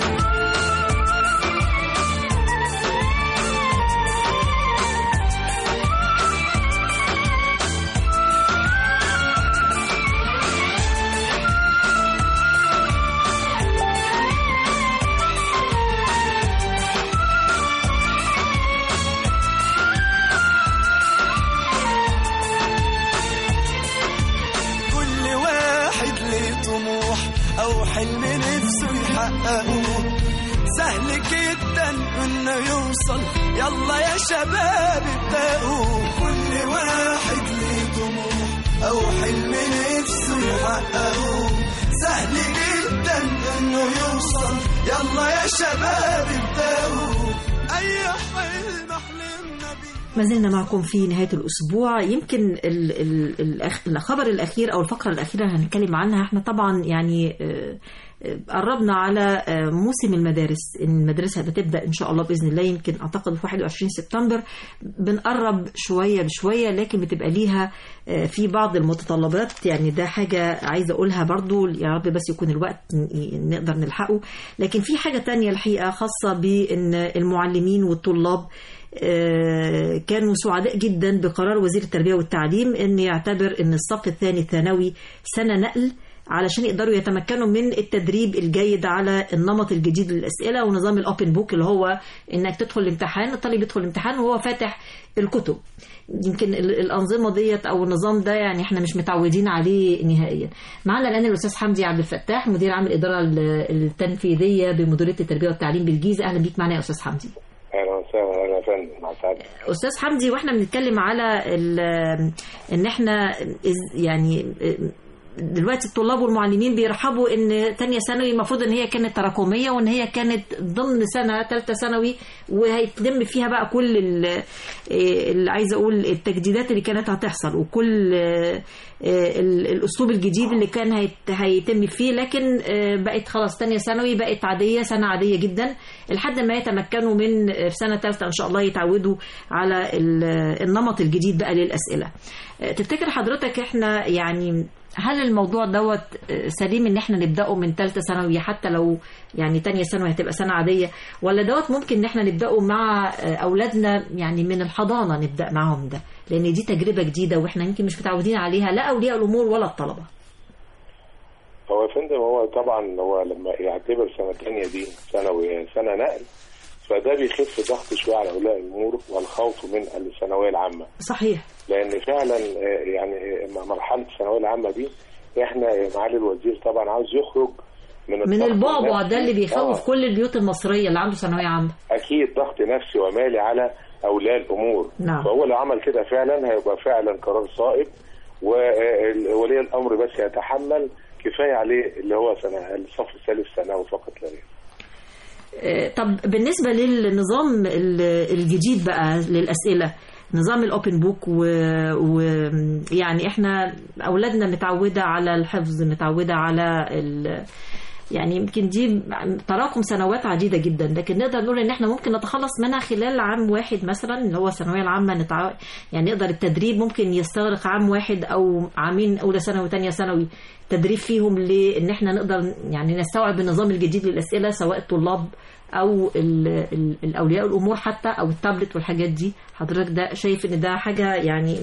كل واحد ليه طموح او حلم نفسه يحققه سهل جدا انه يوصل يلا يا شباب ابدأوا كل واحد ليه طموح او حلم نفسه يحققه سهل جدا انه يوصل يلا يا شباب ابدأوا اي حلم حلمنا بيه ما زلنا معكم في نهاية الأسبوع يمكن ال ال الأخ الخبر الأخير أو الفقرة الأخيرة اللي هنتكلم عنها احنا طبعا يعني آه، آه، قربنا على آه، موسم المدارس المدرسة هتبدأ إن شاء الله بإذن الله يمكن أعتقد في 21 سبتمبر بنقرب شوية بشوية لكن بتبقى ليها آه، في بعض المتطلبات يعني ده حاجة عايزة أقولها برضو يا رب بس يكون الوقت ن- نقدر نلحقه لكن في حاجة تانية الحقيقة خاصة بأن المعلمين والطلاب آه، كانوا سعداء جدا بقرار وزير التربية والتعليم أن يعتبر أن الصف الثاني الثانوي سنة نقل علشان يقدروا يتمكنوا من التدريب الجيد على النمط الجديد للأسئلة ونظام الأوبن بوك اللي هو إنك تدخل الامتحان الطالب يدخل الامتحان وهو فاتح الكتب يمكن ال- الأنظمة ديت أو النظام ده يعني احنا مش متعودين عليه نهائيا معنا الآن الأستاذ حمدي عبد الفتاح مدير عام الإدارة ال- التنفيذية بمديرية التربية والتعليم بالجيزة أهلا بيك معنا يا أستاذ حمدي اهلا وسهلا اهلا يا فندم مع سعادتك استاذ حمدي واحنا بنتكلم على ال- ان احنا إز- يعني دلوقتي الطلاب والمعلمين بيرحبوا ان تانية ثانوي المفروض ان هي كانت تراكميه وان هي كانت ضمن سنه ثالثه ثانوي وهيتم فيها بقى كل ال- اللي عايزه اقول التجديدات اللي كانت هتحصل وكل ال- الاسلوب الجديد اللي كان هيت- هيتم فيه لكن بقت خلاص تانية ثانوي بقت عاديه سنه عاديه جدا لحد ما يتمكنوا من في سنه ثالثه ان شاء الله يتعودوا على ال- النمط الجديد بقى للاسئله تفتكر حضرتك احنا يعني هل الموضوع دوت سليم ان احنا نبداه من ثالثه ثانوي حتى لو يعني تانية ثانوي هتبقى سنه عاديه ولا دوت ممكن ان احنا نبداه مع اولادنا يعني من الحضانه نبدا معاهم ده لان دي تجربه جديده واحنا يمكن مش متعودين عليها لا اولياء الامور ولا الطلبه هو يا فندم هو طبعا هو لما يعتبر سنه ثانيه دي ثانوي سنه نقل فده بيخف ضغط شويه على اولياء الامور والخوف من الثانويه العامه صحيح لان فعلا آه، يعني آه، مرحله الثانويه العامه دي احنا معالي الوزير طبعا عاوز يخرج من من الضغط البعبع النفسي. ده اللي بيخوف آه. كل البيوت المصريه اللي عنده ثانويه عامه اكيد ضغط نفسي ومالي على اولياء الامور نعم. فهو لو عمل كده فعلا هيبقى فعلا قرار صائب وولي الامر بس يتحمل كفايه عليه اللي هو سنه الصف الثالث ثانوي فقط لا غير آه، طب بالنسبة للنظام ال- الجديد بقى للأسئلة نظام الأوبن بوك ويعني احنا أولادنا متعودة على الحفظ متعودة على ال يعني يمكن دي تراكم سنوات عديدة جدا لكن نقدر نقول ان احنا ممكن نتخلص منها خلال عام واحد مثلا اللي هو الثانوية العامة نتع... يعني نقدر التدريب ممكن يستغرق عام واحد او عامين اولى ثانوي وثانيه ثانوي تدريب فيهم لان احنا نقدر يعني نستوعب النظام الجديد للاسئله سواء الطلاب او ال ال الاولياء الامور حتى او التابلت والحاجات دي حضرتك ده شايف ان ده حاجه يعني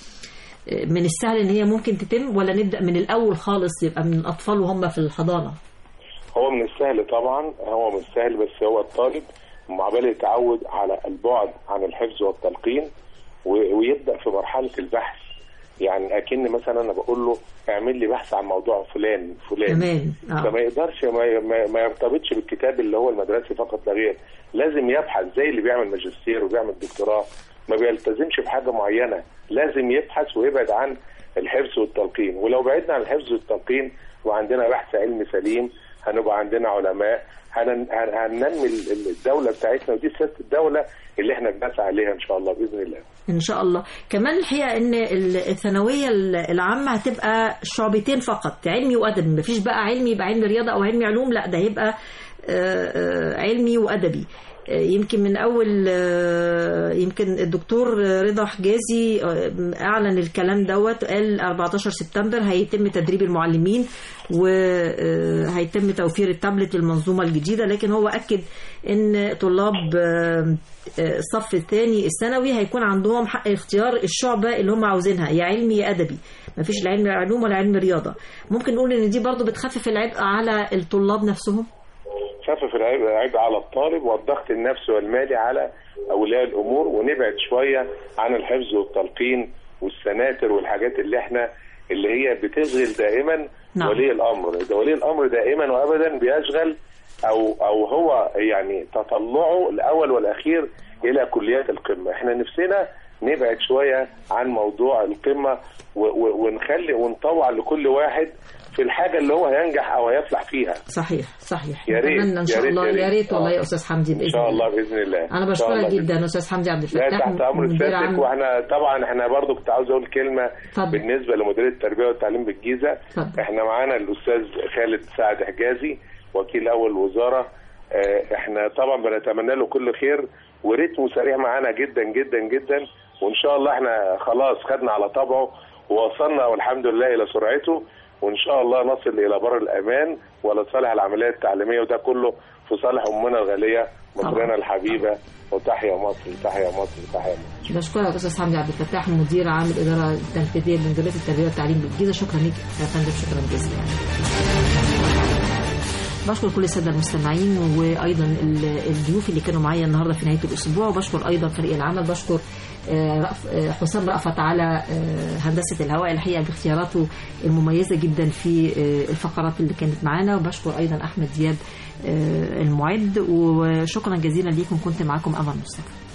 من السهل ان هي ممكن تتم ولا نبدا من الاول خالص يبقى من الاطفال وهم في الحضانه هو من السهل طبعا هو من السهل بس هو الطالب معبال يتعود على البعد عن الحفظ والتلقين و- ويبدا في مرحله البحث يعني اكن مثلا انا بقول له اعمل لي بحث عن موضوع فلان فلان تمام آه. فما يقدرش ما, ما, ما يرتبطش بالكتاب اللي هو المدرسي فقط لا غير لازم يبحث زي اللي بيعمل ماجستير وبيعمل دكتوراه ما بيلتزمش بحاجه معينه لازم يبحث ويبعد عن الحفظ والتلقين ولو بعدنا عن الحفظ والتلقين وعندنا بحث علمي سليم هنبقى عندنا علماء هنن- هن- هننمي ال- الدوله بتاعتنا ودي سياسه الدوله اللي احنا بنسعى عليها ان شاء الله باذن الله ان شاء الله كمان الحقيقه ان ال- الثانويه ال- العامه هتبقى شعبتين فقط علمي وادبي مفيش بقى علمي يبقى علمي رياضه او علمي علوم لا ده هيبقى آه، آه، علمي وادبي آه، يمكن من اول آه، يمكن الدكتور رضا حجازي آه، اعلن الكلام دوت قال 14 سبتمبر هيتم تدريب المعلمين وهيتم توفير التابلت للمنظومه الجديده لكن هو اكد ان طلاب آه، آه، الصف الثاني الثانوي هيكون عندهم حق اختيار الشعبه اللي هم عاوزينها يا علمي يا ادبي مفيش لا علم علوم ولا علم رياضه ممكن نقول ان دي برضو بتخفف العبء على الطلاب نفسهم خفف العبء العبء على الطالب والضغط النفسي والمالي على اولياء الامور ونبعد شويه عن الحفظ والتلقين والسناتر والحاجات اللي احنا اللي هي بتشغل دائما نعم. ولي الامر ده ولي الامر دائما وابدا بيشغل او او هو يعني تطلعه الاول والاخير الى كليات القمه احنا نفسنا نبعد شويه عن موضوع القمه و- و- ونخلي ونطوع لكل واحد في الحاجه اللي هو هينجح او هيفلح فيها صحيح صحيح يا ريت، نتمنى ان يا شاء ريت، الله يا يا ريت. ريت والله آه. يا استاذ حمدي باذن ان شاء الله باذن الله انا إن شاء الله بشكرك بإذن جدا استاذ حمدي عبد لا الفتاح تحت امر مدير سيادتك عام واحنا طبعا احنا برضو كنت عاوز اقول كلمه اتفضل. بالنسبه لمديريه التربيه والتعليم بالجيزه اتفضل. احنا معانا الاستاذ خالد سعد حجازي وكيل اول الوزاره اه، احنا طبعا بنتمنى له كل خير وريتمه سريع معانا جدا جدا جدا وان شاء الله احنا خلاص خدنا على طبعه ووصلنا والحمد لله الى سرعته وان شاء الله نصل الى بر الامان ولصالح العمليه التعليميه وده كله في صالح امنا الغاليه مصرنا الحبيبه وتحيا مصر تحيا مصر تحيا مصر بشكرك استاذ حمدي عبد الفتاح مدير عام الاداره التنفيذيه لمديريه التربيه والتعليم بالجيزه شكرا لك يا فندم شكرا جزيلا بشكر كل الساده المستمعين وايضا ال- الضيوف اللي كانوا معايا النهارده في نهايه الاسبوع وبشكر ايضا فريق العمل بشكر آه، رأف- آه، حسام رأفت على آه، هندسه الهواء الحقيقه باختياراته المميزه جدا في آه، الفقرات اللي كانت معانا وبشكر ايضا احمد دياب آه، المعد وشكرا جزيلا ليكم كنت معاكم امل مصطفى